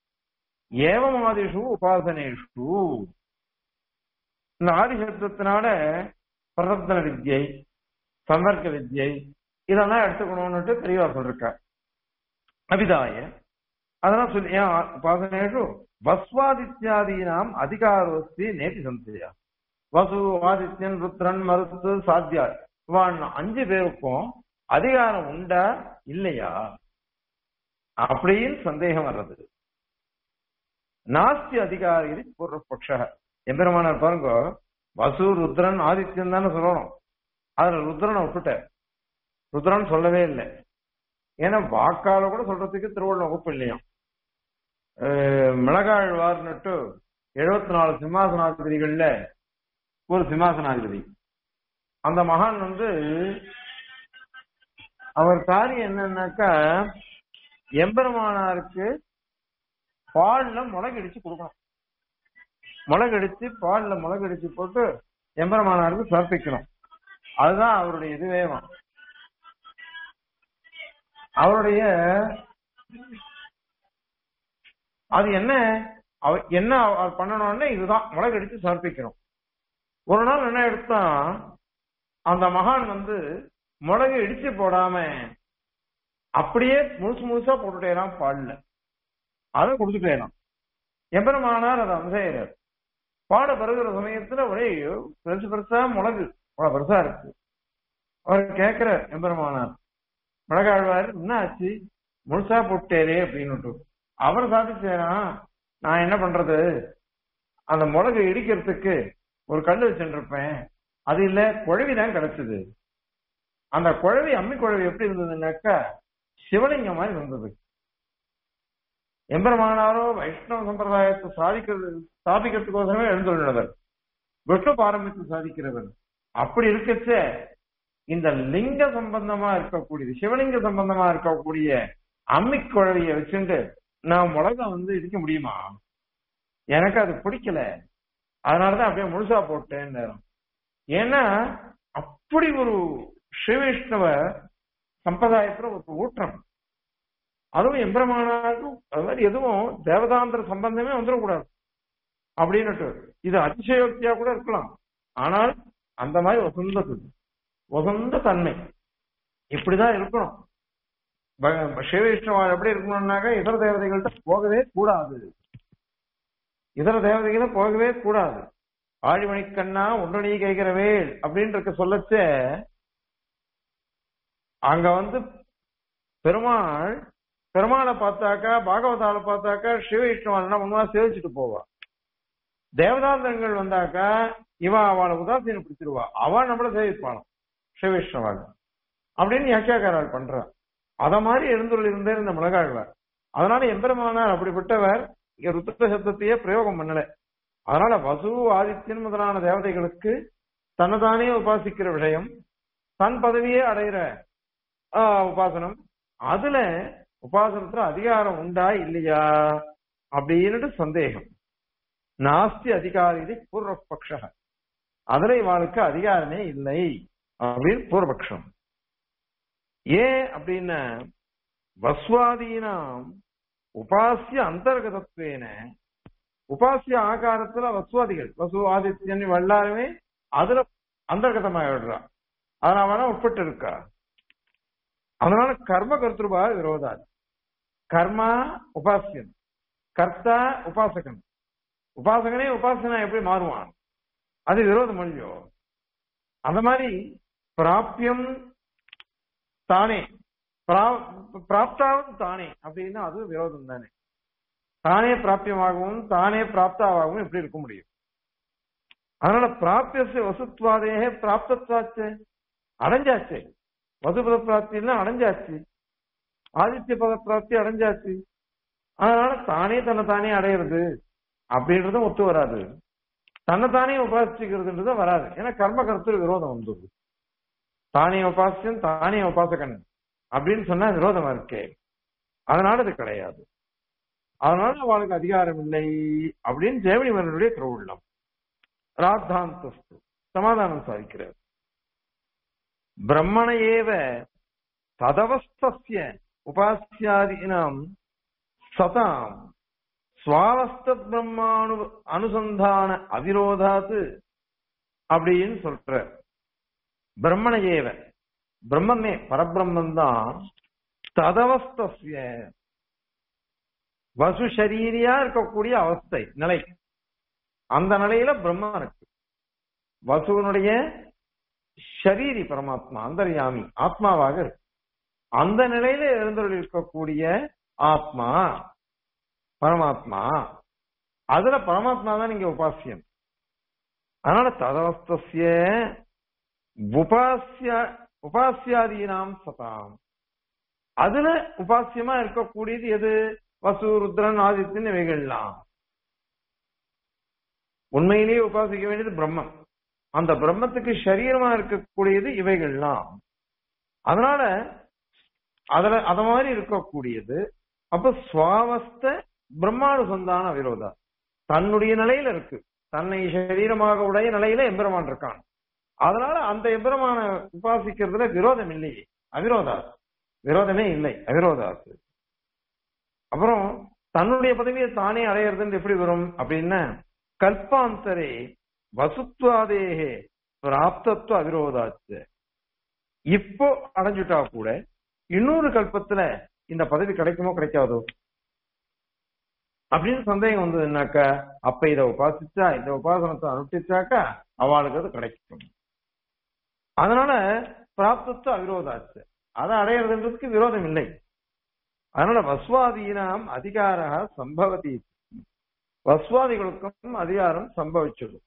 S1: ஏவமாதிஷு உபாசனேஷு இந்த ஆதிசப்தத்தினால பிரதர்த்தன வித்யை சம்பர்க்க வித்யை இதெல்லாம் எடுத்துக்கணும்னுட்டு பெரியவா சொல்லிருக்கா அபிதாய அதெல்லாம் சொல்லி ஏன் உபாசனேஷு வஸ்வாதித்யாதீனாம் அதிகாரோஸ்தி நேதி சந்தையா வசு ஆதித்யன் ருத்ரன் மருத்து சாத்தியா இவான் அஞ்சு பேருக்கும் அதிகாரம் உண்டா இல்லையா அப்படின்னு சந்தேகம் வர்றது நாஸ்தி அதிகாரி பூர்வபக்ஷ எம்பெருமானார் பாருங்க வசு ருத்ரன் ஆதித்யன் தானே சொல்லணும் அதுல ருத்ரனை விட்டுட்டார் ருத்ரன் சொல்லவே இல்லை ஏன்னா வாக்கால கூட சொல்றதுக்கு திருவள்ளுவர் வகுப்பு இல்லையாம் அஹ் மிளகாழ்வார்னுட்டு எழுபத்தி நாலு சிம்மாசனாதிபதிகள்ல ஒரு சிம்மாசனாதிபதி அந்த மகான் வந்து அவர் காரியம் என்னன்னாக்கா எம்பெருமானாருக்கு பால்ல முளகடிச்சு கொடுக்கணும் முளகடிச்சு பால்ல முளகடிச்சு போட்டு எம்பெருமானாருக்கு சமர்ப்பிக்கணும் அதுதான் அவருடைய இதுவேவம் அவருடைய அது என்ன அவ என்ன அவர் பண்ணணும்னா இதுதான் முளகடிச்சு சமர்ப்பிக்கணும் ஒரு நாள் என்ன எடுத்தா அந்த மகான் வந்து முளகு இடிச்சு போடாம அப்படியே முழுசு முழுசா போட்டுட்டேராம் பால்ல அதை கொடுத்துட்டேராம் எம்பெருமானார் அதை அம்சையர் பாட பருகிற சமயத்துல ஒரே பெருசு பெருசா முளகு அவ்வளவு பெருசா இருக்கு அவர் கேட்கிற எம்பெருமானார் மிளகாழ்வார் என்ன ஆச்சு முழுசா போட்டேரே அப்படின்னு அவர் சாதிச்சேரான் நான் என்ன பண்றது அந்த முளகு இடிக்கிறதுக்கு ஒரு கல் வச்சுருப்பேன் அது இல்ல குழவி தான் கிடைச்சது அந்த குழவி அம்மி குழவி எப்படி இருந்ததுன்னாக்கா சிவலிங்கம் மாதிரி இருந்தது எம்பெருமானாரோ வைஷ்ணவ சம்பிரதாயத்தை சாதிக்கிறது ஸ்தாபிக்கிறதுக்கோசரமே எழுந்துள்ளவர் விஷ்ணு பாரம்பரியத்தை சாதிக்கிறவர் அப்படி இருக்கச்ச இந்த லிங்க சம்பந்தமா இருக்கக்கூடியது சிவலிங்க சம்பந்தமா இருக்கக்கூடிய அம்மி குழவிய வச்சுட்டு நான் முளக வந்து இடிக்க முடியுமா எனக்கு அது பிடிக்கல அதனாலதான் அப்படியே முழுசா போட்டேன் நேரம் ஏன்னா அப்படி ஒரு ஸ்ரீவைஷ்ணவ சம்பிரதாயத்துல ஒரு ஊற்றம் அதுவும் எம்பெருமானாருக்கும் அது மாதிரி எதுவும் தேவதாந்திர சம்பந்தமே வந்துடக்கூடாது அப்படின்னுட்டு இது அதிசயோக்தியா கூட இருக்கலாம் ஆனால் அந்த மாதிரி வசந்தது வசந்த தன்மை இப்படிதான் இருக்கணும் ப- சிவ விஷ்ணுவார் எப்படி இருக்கணும்னாக்க இதர தேவதைகள்கிட்ட போகவே கூடாது இதர தேவதைகளை போகவே கூடாது ஆழிமணிக்கண்ணா ஒன்று நீ கேட்கிறவேல் அப்படின்னு இருக்க சொல்லச்ச அங்க வந்து பெருமாள் பெருமாளை பார்த்தாக்கா பாகவதால பார்த்தாக்கா சிவ விஷ்ணுவால் என்ன பண்ணுவா சேவிச்சுட்டு போவா தேவதாந்தங்கள் வந்தாக்கா இவ அவளை உதாசீனம் பிடிச்சிருவா அவ நம்மள சேவிப்பாளாம் சிவ விஷ்ணுவாள் அப்படின்னு யாக்கியாக்காரால் பண்றா அத மாதிரி எழுந்துள்ள இருந்தே இந்த மிளகாழ்வார் அதனால எம்பெருமானார் அப்படிப்பட்டவர் இங்க ருத்ர சப்தத்தையே பிரயோகம் பண்ணல அதனால வசு ஆதித்யன் முதலான தேவதைகளுக்கு தன்னைத்தானே உபாசிக்கிற விஷயம் தன் பதவியே அடையிற ஆஹ், உபாசனம் அதுல உபாசனத்துல அதிகாரம் உண்டா இல்லையா அப்படின்னுட்டு சந்தேகம் நாஸ்தி அதிகாரி பூர்வபக்ஷ அதுல இவாளுக்கு அதிகாரமே இல்லை அப்படின்னு பூர்வபக்ஷம் ஏன் அப்படின்னா வஸ்வாதீனாம் உபாசிய அந்தர்கதத்வேன உபாசிய ஆகாரத்துல வசுவாதிகள் வசு ஆதித்யன் இவ எல்லாருமே அதுல அந்தர்கதமாக விடுறா அதனால வேணா உட்பட்டு இருக்கா அதனால கர்ம கர்த்திருபா விரோதாது கர்மா உபாசியன் கர்த்தா உபாசகன் உபாசகனே உபாசனா எப்படி மாறுவான் அது விரோதம் இல்லையோ அந்த மாதிரி பிராப்பியம் தானே பிரா- பிராப்தாவும் தானே அப்படின்னா அது விரோதம் தானே தானே பிராப்பியமாகவும் தானே பிராப்தாவாகவும் எப்படி இருக்க முடியும் அதனால பிராப்பிய வசுத்வாதேக பிராப்தத்வாச்சே அடைஞ்சாச்சே வசுபத பிராப்தின்னா அடைஞ்சாச்சு ஆதித்ய பத பிராப்தி அடைஞ்சாச்சு அதனால தானே தன்னை தானே அடையிறது அப்படின்றதும் ஒத்து வராது தன்னைத்தானே உபாசிக்கிறதுன்றது வராது ஏன்னா கர்ம கருத்து விரோதம் வந்துடுது தானே உபாசியம் தானே உபாசகன் அப்படின்னு சொன்னா விரோதமா இருக்கே அதனால இது கிடையாது அதனால அவளுக்கு அதிகாரம் இல்லை அப்படின்னு ஜெயமணி மன்னனுடைய திருவுள்ளம் ராத்தாந்தஸ்து சமாதானம் சாதிக்கிறார் பிரம்மண ஏவ ததவஸ்திய உபாசியாதீனாம் சதாம் சுவாவஸ்த பிரம்மானு அனுசந்தான அவிரோதாத்து அப்படின்னு சொல்ற பிரம்மண ஏவ பிரம்மமே பரபிரம்மன் தான் ததவஸ்திய வசு சரீரியா இருக்கக்கூடிய அவஸ்தை நிலை அந்த நிலையில பிரம்மம் இருக்கு வசுவனுடைய ஷரீரி பரமாத்மா அந்தர்யாமி ஆத்மாவாக இருக்கு அந்த நிலையில எழுந்தருள் இருக்கக்கூடிய ஆத்மா பரமாத்மா அதுல பரமாத்மா தான் நீங்க உபாசியம் அதனால ததவஸ்திய உபாசிய உபாசியாதீனாம் சதாம் அதுல உபாசியமா இருக்கக்கூடியது எது வசு ருத்ரன் ஆதித்யன் இவைகள்லாம் உண்மையிலேயே உபாசிக்க வேண்டியது பிரம்மம் அந்த பிரம்மத்துக்கு சரீரமா இருக்கக்கூடியது இவைகள்லாம் அதனால அதுல அத மாதிரி இருக்கக்கூடியது அப்ப சுவாவஸ்த பிரம்மானுசந்தான விரோதா தன்னுடைய நிலையில இருக்கு தன்னை சரீரமாக உடைய நிலையில எம்பெருமான் இருக்கான் அதனால அந்த எம்பெருமான உபாசிக்கிறதுல விரோதம் இல்லையே அவிரோதா விரோதமே இல்லை அவிரோதாசு அப்புறம் தன்னுடைய பதவியை தானே அடையிறதுன்னு எப்படி வரும் அப்படின்னா கல்பாந்தரே வசுத்வாதேகே பிராப்தத்துவ அவிரோதாச்சு இப்போ அடைஞ்சுட்டா கூட இன்னொரு கல்பத்துல இந்த பதவி கிடைக்குமோ கிடைக்காதோ அப்படின்னு சந்தேகம் வந்ததுன்னாக்கா அப்ப இதை உபாசிச்சா இந்த உபாசனத்தை அனுஷ்டிச்சாக்கா அவளுக்கு அது கிடைக்கும் அதனால பிராப்தத்துவ அவிரோதாச்சு அதை அடையிறதுன்றதுக்கு விரோதம் இல்லை அதனால வஸ்வாதீனாம் அதிகார சம்பவதி வஸ்வாதிகளுக்கும் அதிகாரம் சம்பவிச்சிடும்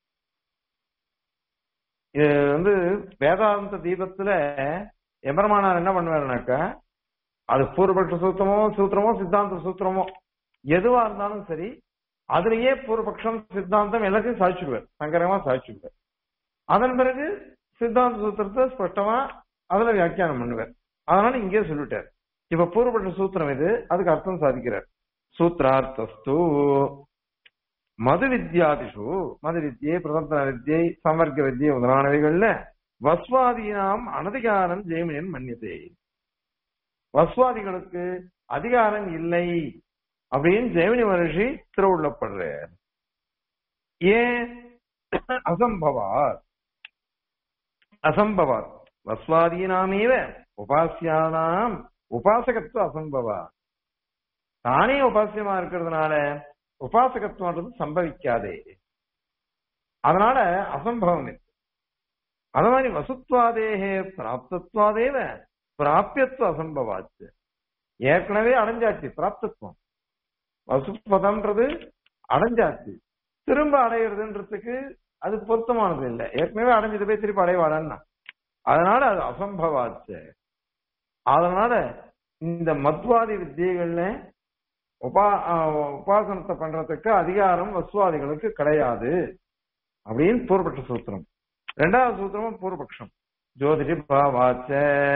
S1: இது வந்து வேதாந்த தீபத்துல எம்பெருமானார் என்ன பண்ணுவாருனாக்கா அது பூர்வபக்ஷ சூத்திரமோ சூத்திரமோ சித்தாந்த சூத்திரமோ எதுவா இருந்தாலும் சரி அதுலயே பூர்வபக்ஷம் சித்தாந்தம் எல்லாத்தையும் சாதிச்சுடுவார் சங்கரமா சாதிச்சுடுவார் அதன் பிறகு சித்தாந்த சூத்திரத்தை ஸ்பஷ்டமா அதுல வியாக்கியானம் பண்ணுவார் அதனால இங்கே சொல்லிட்டார் இப்ப பூர்வபட்ச சூத்திரம் இது அதுக்கு அர்த்தம் சாதிக்கிறார் சூத்ரார்த்தஸ்து மது வித்யாதிஷு மது வித்யை பிரதந்தன வித்யை சமர்க்க வித்யை முதலானவைகள்ல வஸ்வாதீனாம் அனதிகாரம் ஜெயமினியன் மன்னியதே வஸ்வாதிகளுக்கு அதிகாரம் இல்லை அப்படின்னு ஜெயமணி மகர்ஷி திருவுள்ளப்படுறார் ஏன் அசம்பவாத் அசம்பவாத் வஸ்வாதீனாமேவ உபாசியானாம் உபாசகத்துவ அசம்பவா தானே உபாசியமா இருக்கிறதுனால உபாசகத்துவன்றது சம்பவிக்காதே அதனால அசம்பவம் இருக்கு அது மாதிரி வசுத்வாதேகே பிராப்தத்வாதேவ பிராபியத்துவ அசம்பவாச்சு ஏற்கனவே அடைஞ்சாச்சு பிராப்தத்துவம் வசுப்பதம்ன்றது அடைஞ்சாச்சு திரும்ப அடையிறதுன்றதுக்கு அது பொருத்தமானது இல்லை ஏற்கனவே அடைஞ்சது போய் திருப்பி அடைவாடன்னா அதனால அது அசம்பவாச்சு அதனால இந்த மத்வாதி வித்தியைகள்ல உபா ஆஹ் உபாசனத்தை பண்றதுக்கு அதிகாரம் வசுவாதிகளுக்கு கிடையாது அப்படின்னு பூர்வபட்ச சூத்திரம் ரெண்டாவது சூத்திரமும் பூர்வபக்ஷம் ஜோதிஷி பாவாச்ச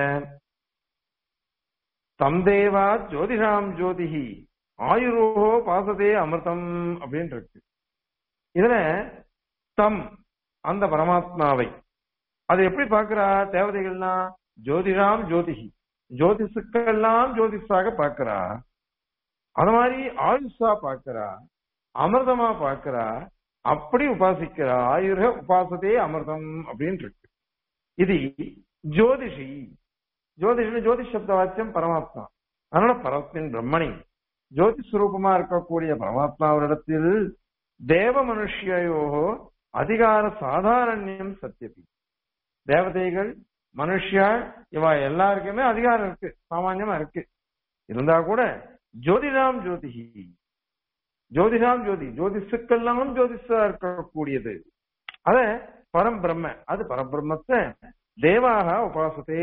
S1: தம் தேவா ஜோதிஷாம் ஜோதிஹி ஆயுரோகோ பாசதே அமிர்தம் அப்படின்னு இருக்கு இதுல தம் அந்த பரமாத்மாவை அது எப்படி பார்க்கிறா தேவதைகள்னா ஜோதிஷாம் ஜோதிஹி ஜோதிஷுக்கெல்லாம் ஜோதிஷாக பார்க்கிறா அது மாதிரி ஆயுஷா பார்க்கிறா அமிர்தமா பார்க்கிறா அப்படி உபாசிக்கிறா ஆயுர உபாசதே அமிர்தம் அப்படின்னு இருக்கு இது ஜோதிஷி ஜோதிஷி ஜோதிஷ் சப்த வாக்கியம் பரமாத்மா அதனால பரத்தின் பிரம்மணி ஜோதிஷ் ரூபமா இருக்கக்கூடிய பரமாத்மாவிடத்தில் தேவ மனுஷியோகோ அதிகார சாதாரண்யம் சத்தியபி தேவதைகள் மனுஷியா இவ எல்லாருக்குமே அதிகாரம் இருக்கு சாமான்யமா இருக்கு இருந்தா கூட ஜோதிடாம் ஜோதிஹி ஜோதிஷாம் ஜோதி ஜோதிஷுக்கெல்லாம் ஜோதிஷா இருக்கக்கூடியது அத பரம்பிரம்ம அது பரபிரம்மத்தை தேவாக உபாசத்தே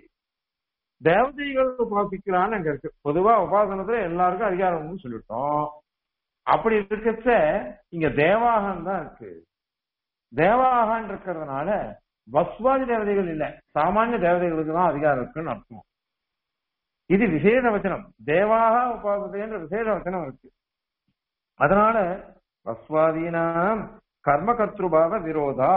S1: தேவதைகள் உபாசிக்கிறான்னு அங்க இருக்கு பொதுவா உபாசனத்துல எல்லாருக்கும் அதிகாரம்னு சொல்லிட்டோம் அப்படி இருக்கச்ச இங்க தேவாகம் தான் இருக்கு தேவாகான் இருக்கிறதுனால வஸ்வாதி தேவதைகள் இல்ல சாமானிய தேவதைகளுக்கு தான் அதிகாரம் இருக்குன்னு அர்த்தம் இது விசேஷ வச்சனம் தேவாக உபாசத்தைன்ற விசேஷ வச்சனம் இருக்கு அதனால வஸ்வாதீனாம் கர்ம கர்த்திருபாவ விரோதா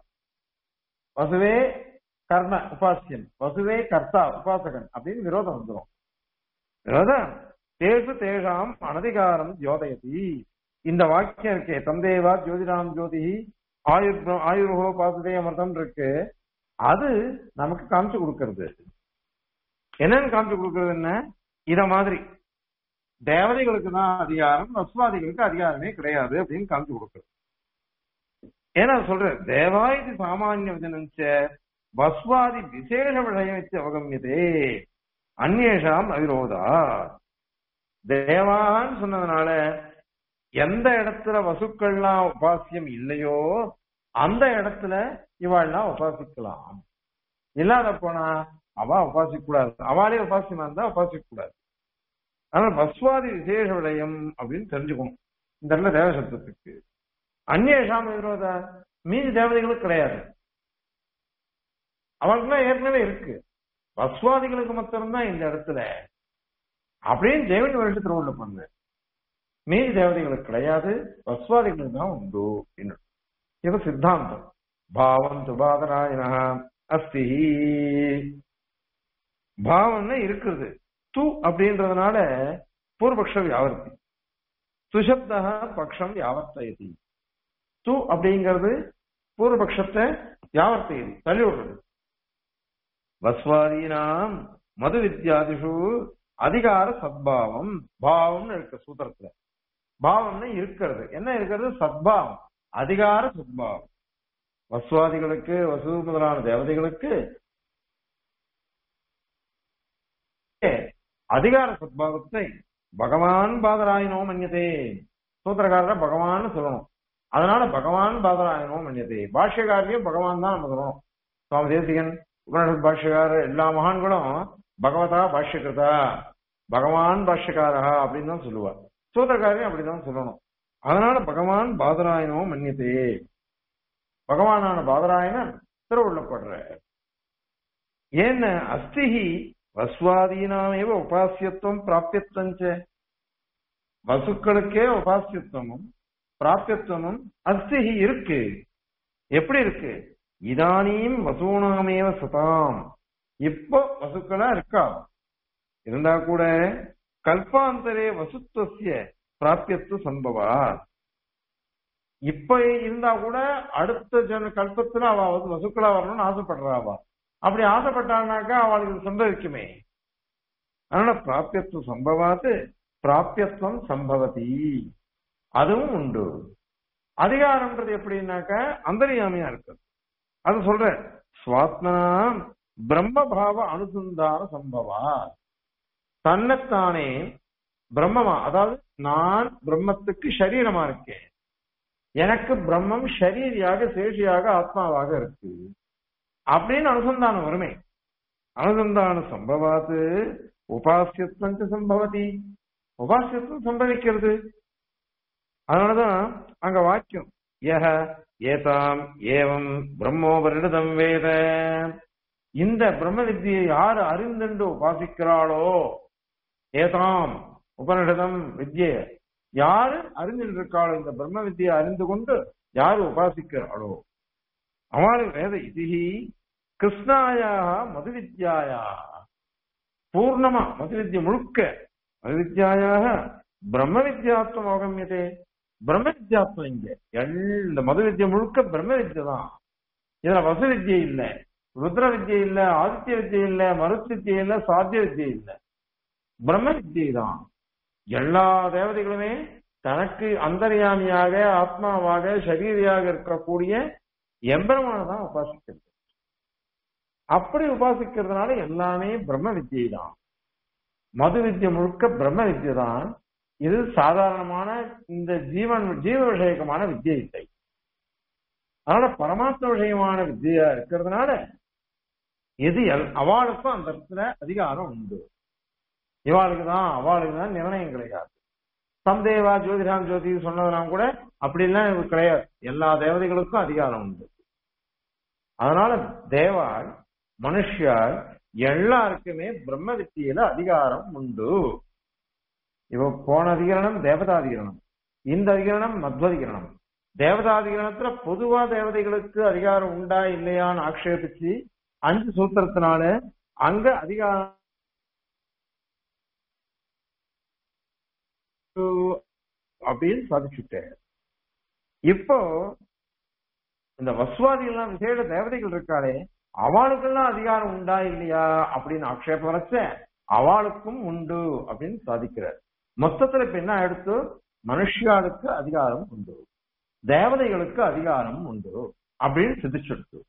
S1: வசுவே கர்ம உபாசியன் வசுவே கர்த்தா உபாசகன் அப்படின்னு விரோதம் வந்துடும் விரோதம் தேசு தேஷாம் அனதிகாரம் ஜோதயதி இந்த வாக்கியம் இருக்கே தந்தேவா ஜோதிராம் ஜோதி ஆயுர் ஆயுர்ஹோ பாசுதே அமிர்தம் இருக்கு அது நமக்கு காமிச்சு கொடுக்கறது என்னன்னு காமிச்சு கொடுக்கறது என்ன இத மாதிரி தேவதைகளுக்கு தான் அதிகாரம் வசுவாதிகளுக்கு அதிகாரமே கிடையாது அப்படின்னு காமிச்சு கொடுக்குறது ஏன்னா சொல்ற தேவா இது சாமானிய வச்சனஞ்ச வஸ்வாதி விசேஷ விஷயமிச்சு அவகமியதே அந்நேஷாம் அவிரோதா தேவான்னு சொன்னதுனால எந்த இடத்துல வசுக்கள்லாம் உபாசியம் இல்லையோ அந்த இடத்துல இவாள்லாம் உபாசிக்கலாம் இல்லாத போனா அவ உபாசிக்க கூடாது அவளே உபாசியமா இருந்தா உபாசிக்க கூடாது ஆனா பஸ்வாதி விசேஷ விடயம் அப்படின்னு தெரிஞ்சுக்கணும் இந்த இடத்துல தேவசப்தத்துக்கு அந்நேஷாம் விரோத மீதி தேவதைகளுக்கு கிடையாது அவங்களுக்குலாம் ஏற்கனவே இருக்கு பஸ்வாதிகளுக்கு மாத்திரம்தான் இந்த இடத்துல அப்படின்னு ஜெயவன் வருஷத்துல உள்ள பண்ணு மீதி தேவதைகளுக்கு கிடையாது பஸ்வாதிகளுக்கு தான் உண்டு அப்படின்னு இது சித்தாந்தம் பாவம் துபாதராயண அஸ்தி பாவம்னா இருக்கிறது து அப்படின்றதுனால பூர்வபக்ஷ வியாவர்த்தி சுசப்தா பக்ஷம் வியாவர்த்தயதி து அப்படிங்கிறது பூர்வபக்ஷத்தை வியாவர்த்தயதி தள்ளி விடுறது வஸ்வாதீனாம் மது வித்யாதிஷு அதிகார சத்பாவம் பாவம்னு இருக்கு சூத்திரத்துல பாவம்னு இருக்கிறது என்ன இருக்கிறது சத்பாவம் அதிகார சத்பாவம் வசுவாதிகளுக்கு வசு முதலான தேவதைகளுக்கு அதிகார சத்பாவத்தை பகவான் பாதராயனோ மன்யதே சூத்திரக்காரர பகவான் சொல்லணும் அதனால பகவான் பாதராயனோ மன்யதே பாஷ்யக்காரியும் பகவான் தான் நம்ம சொல்லணும் சுவாமி தேசிகன் உபனிஷத் பாஷ்யக்காரர் எல்லா மகான்களும் பகவதா பாஷ்யகிருதா பகவான் பாஷ்யக்காரா அப்படின்னு தான் சொல்லுவார் சூத்திரக்காரையும் அப்படிதான் சொல்லணும் அதனால பகவான் பாதராயனோ மன்னியதே பகவானான பாதராயணன் திருவுள்ளப்படுற ஏன்னு அஸ்திஹி வஸ்வாதீனாமேவ உபாசியத்துவம் பிராபியத்துவம் வசுக்களுக்கே உபாசியத்துவமும் பிராபியத்துவமும் அஸ்திஹி இருக்கு எப்படி இருக்கு இதானியும் வசூனாமேவ சதாம் இப்போ வசுக்களா இருக்கா இருந்தா கூட கல்பாந்தரே வசுத்துவசிய பிராபியத்து சம்பவா இப்ப இருந்தா கூட அடுத்த ஜன கல்பத்துல அவ வந்து வசுக்களா வரணும்னு ஆசைப்படுறா அவ அப்படி ஆசைப்பட்டானாக்கா அவளுக்கு சம்பவிக்குமே அதனால பிராபியத்துவம் சம்பவாது பிராபியத்துவம் சம்பவதி அதுவும் உண்டு அதிகாரம்ன்றது எப்படின்னாக்க அந்தரியாமையா இருக்கு அது சொல்ற சுவாத்மா பிரம்மபாவ அனுசந்தான சம்பவா தன்னைத்தானே பிரம்மமா அதாவது நான் பிரம்மத்துக்கு சரீரமா இருக்கேன் எனக்கு பிரம்மம் ஷரீரியாக சேஷியாக ஆத்மாவாக இருக்கு அப்படின்னு அனுசந்தானம் வருமே அனுசந்தான சம்பவாத்து உபாசியத்துவம் சம்பவதி உபாசியத்துவம் சம்பவிக்கிறது அதனாலதான் அங்க வாக்கியம் ஏக ஏதாம் ஏவம் பிரம்மோபரிடம் வேத இந்த பிரம்ம வித்தியை யாரு அறிந்தென்று உபாசிக்கிறாளோ ஏதாம் உபனிஷதம் வித்யை யாரு அறிந்திருக்காளோ இந்த பிரம்ம வித்தியை அறிந்து கொண்டு யாரு உபாசிக்கிறாளோ அவளுக்கு வேத இதிகி கிருஷ்ணாயா மது வித்யாயா பூர்ணமா மது வித்யா முழுக்க மது வித்யாயாக பிரம்ம வித்யாத்வம் அவகமியதே பிரம்ம வித்யாத்வம் இங்க எல்- இந்த மது வித்யா முழுக்க பிரம்ம வித்யா தான் இதுல வசு வித்யை இல்ல ருத்ர வித்யை இல்ல ஆதித்ய வித்யை இல்ல மருத் வித்யை இல்ல சாத்திய வித்யை இல்ல பிரம்ம வித்யை தான் எல்லா தேவதைகளுமே தனக்கு அந்தர்யாமியாக ஆத்மாவாக சரீரியாக இருக்கக்கூடிய எம்பெருமான தான் உபாசிக்கிறது அப்படி உபாசிக்கிறதுனால எல்லாமே பிரம்ம வித்யை தான் மது வித்யை முழுக்க பிரம்ம வித்யை தான் இது சாதாரணமான இந்த ஜீவன் ஜீவ விஷயகமான வித்யை இல்லை அதனால பரமாத்ம விஷயமான வித்யா இருக்கிறதுனால எது எல்- அவளுக்கும் அந்த இடத்துல அதிகாரம் உண்டு இவாளுக்கு தான் அவளுக்கு தான் நிர்ணயம் கிடையாது சந்தேவா ஜோதிராம் ஜோதி சொன்னதெல்லாம் கூட அப்படிலாம் இது கிடையாது எல்லா தேவதைகளுக்கும் அதிகாரம் உண்டு அதனால தேவாள் மனுஷியால் எல்லாருக்குமே பிரம்ம வித்தியில அதிகாரம் உண்டு இவ போன அதிகரணம் தேவதாதிகரணம் இந்த அதிகரணம் மத்வதிகரணம் தேவதாதிகரணத்துல பொதுவா தேவதைகளுக்கு அதிகாரம் உண்டா இல்லையான்னு ஆக்ஷேபிச்சு அஞ்சு சூத்திரத்தினால அங்க அதிகாரம் அப்படின்னு சாதிச்சுட்டேன் இப்போ இந்த வசுவாதிகள்லாம் விசேட தேவதைகள் இருக்காளே அவளுக்கெல்லாம் அதிகாரம் உண்டா இல்லையா அப்படின்னு ஆக்ஷேபம் வச்ச அவளுக்கும் உண்டு அப்படின்னு சாதிக்கிறார் மொத்தத்துல இப்ப என்ன எடுத்து மனுஷியாளுக்கு அதிகாரம் உண்டு தேவதைகளுக்கு அதிகாரம் உண்டு அப்படின்னு சிதிச்செடுத்து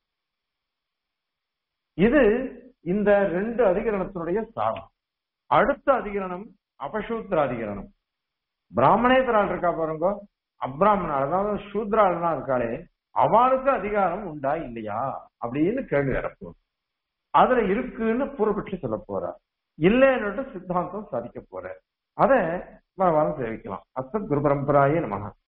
S1: இது இந்த ரெண்டு அதிகரணத்தினுடைய சாரம் அடுத்த அதிகரணம் அபசூத்திர அதிகரணம் பிராமணேத்தரால் இருக்கா பாருங்க அப்ராமணால் அதாவது சூத்ராலாம் இருக்காளே அவளுக்கு அதிகாரம் உண்டா இல்லையா அப்படின்னு கேள்வி வரப்போகுது அதுல இருக்குன்னு பூர்வபட்சி சொல்ல போறார் இல்லைன்னு சித்தாந்தம் சாதிக்க போறார் அத வரம் சேவிக்கலாம் அசத் குரு பரம்பராயே நமக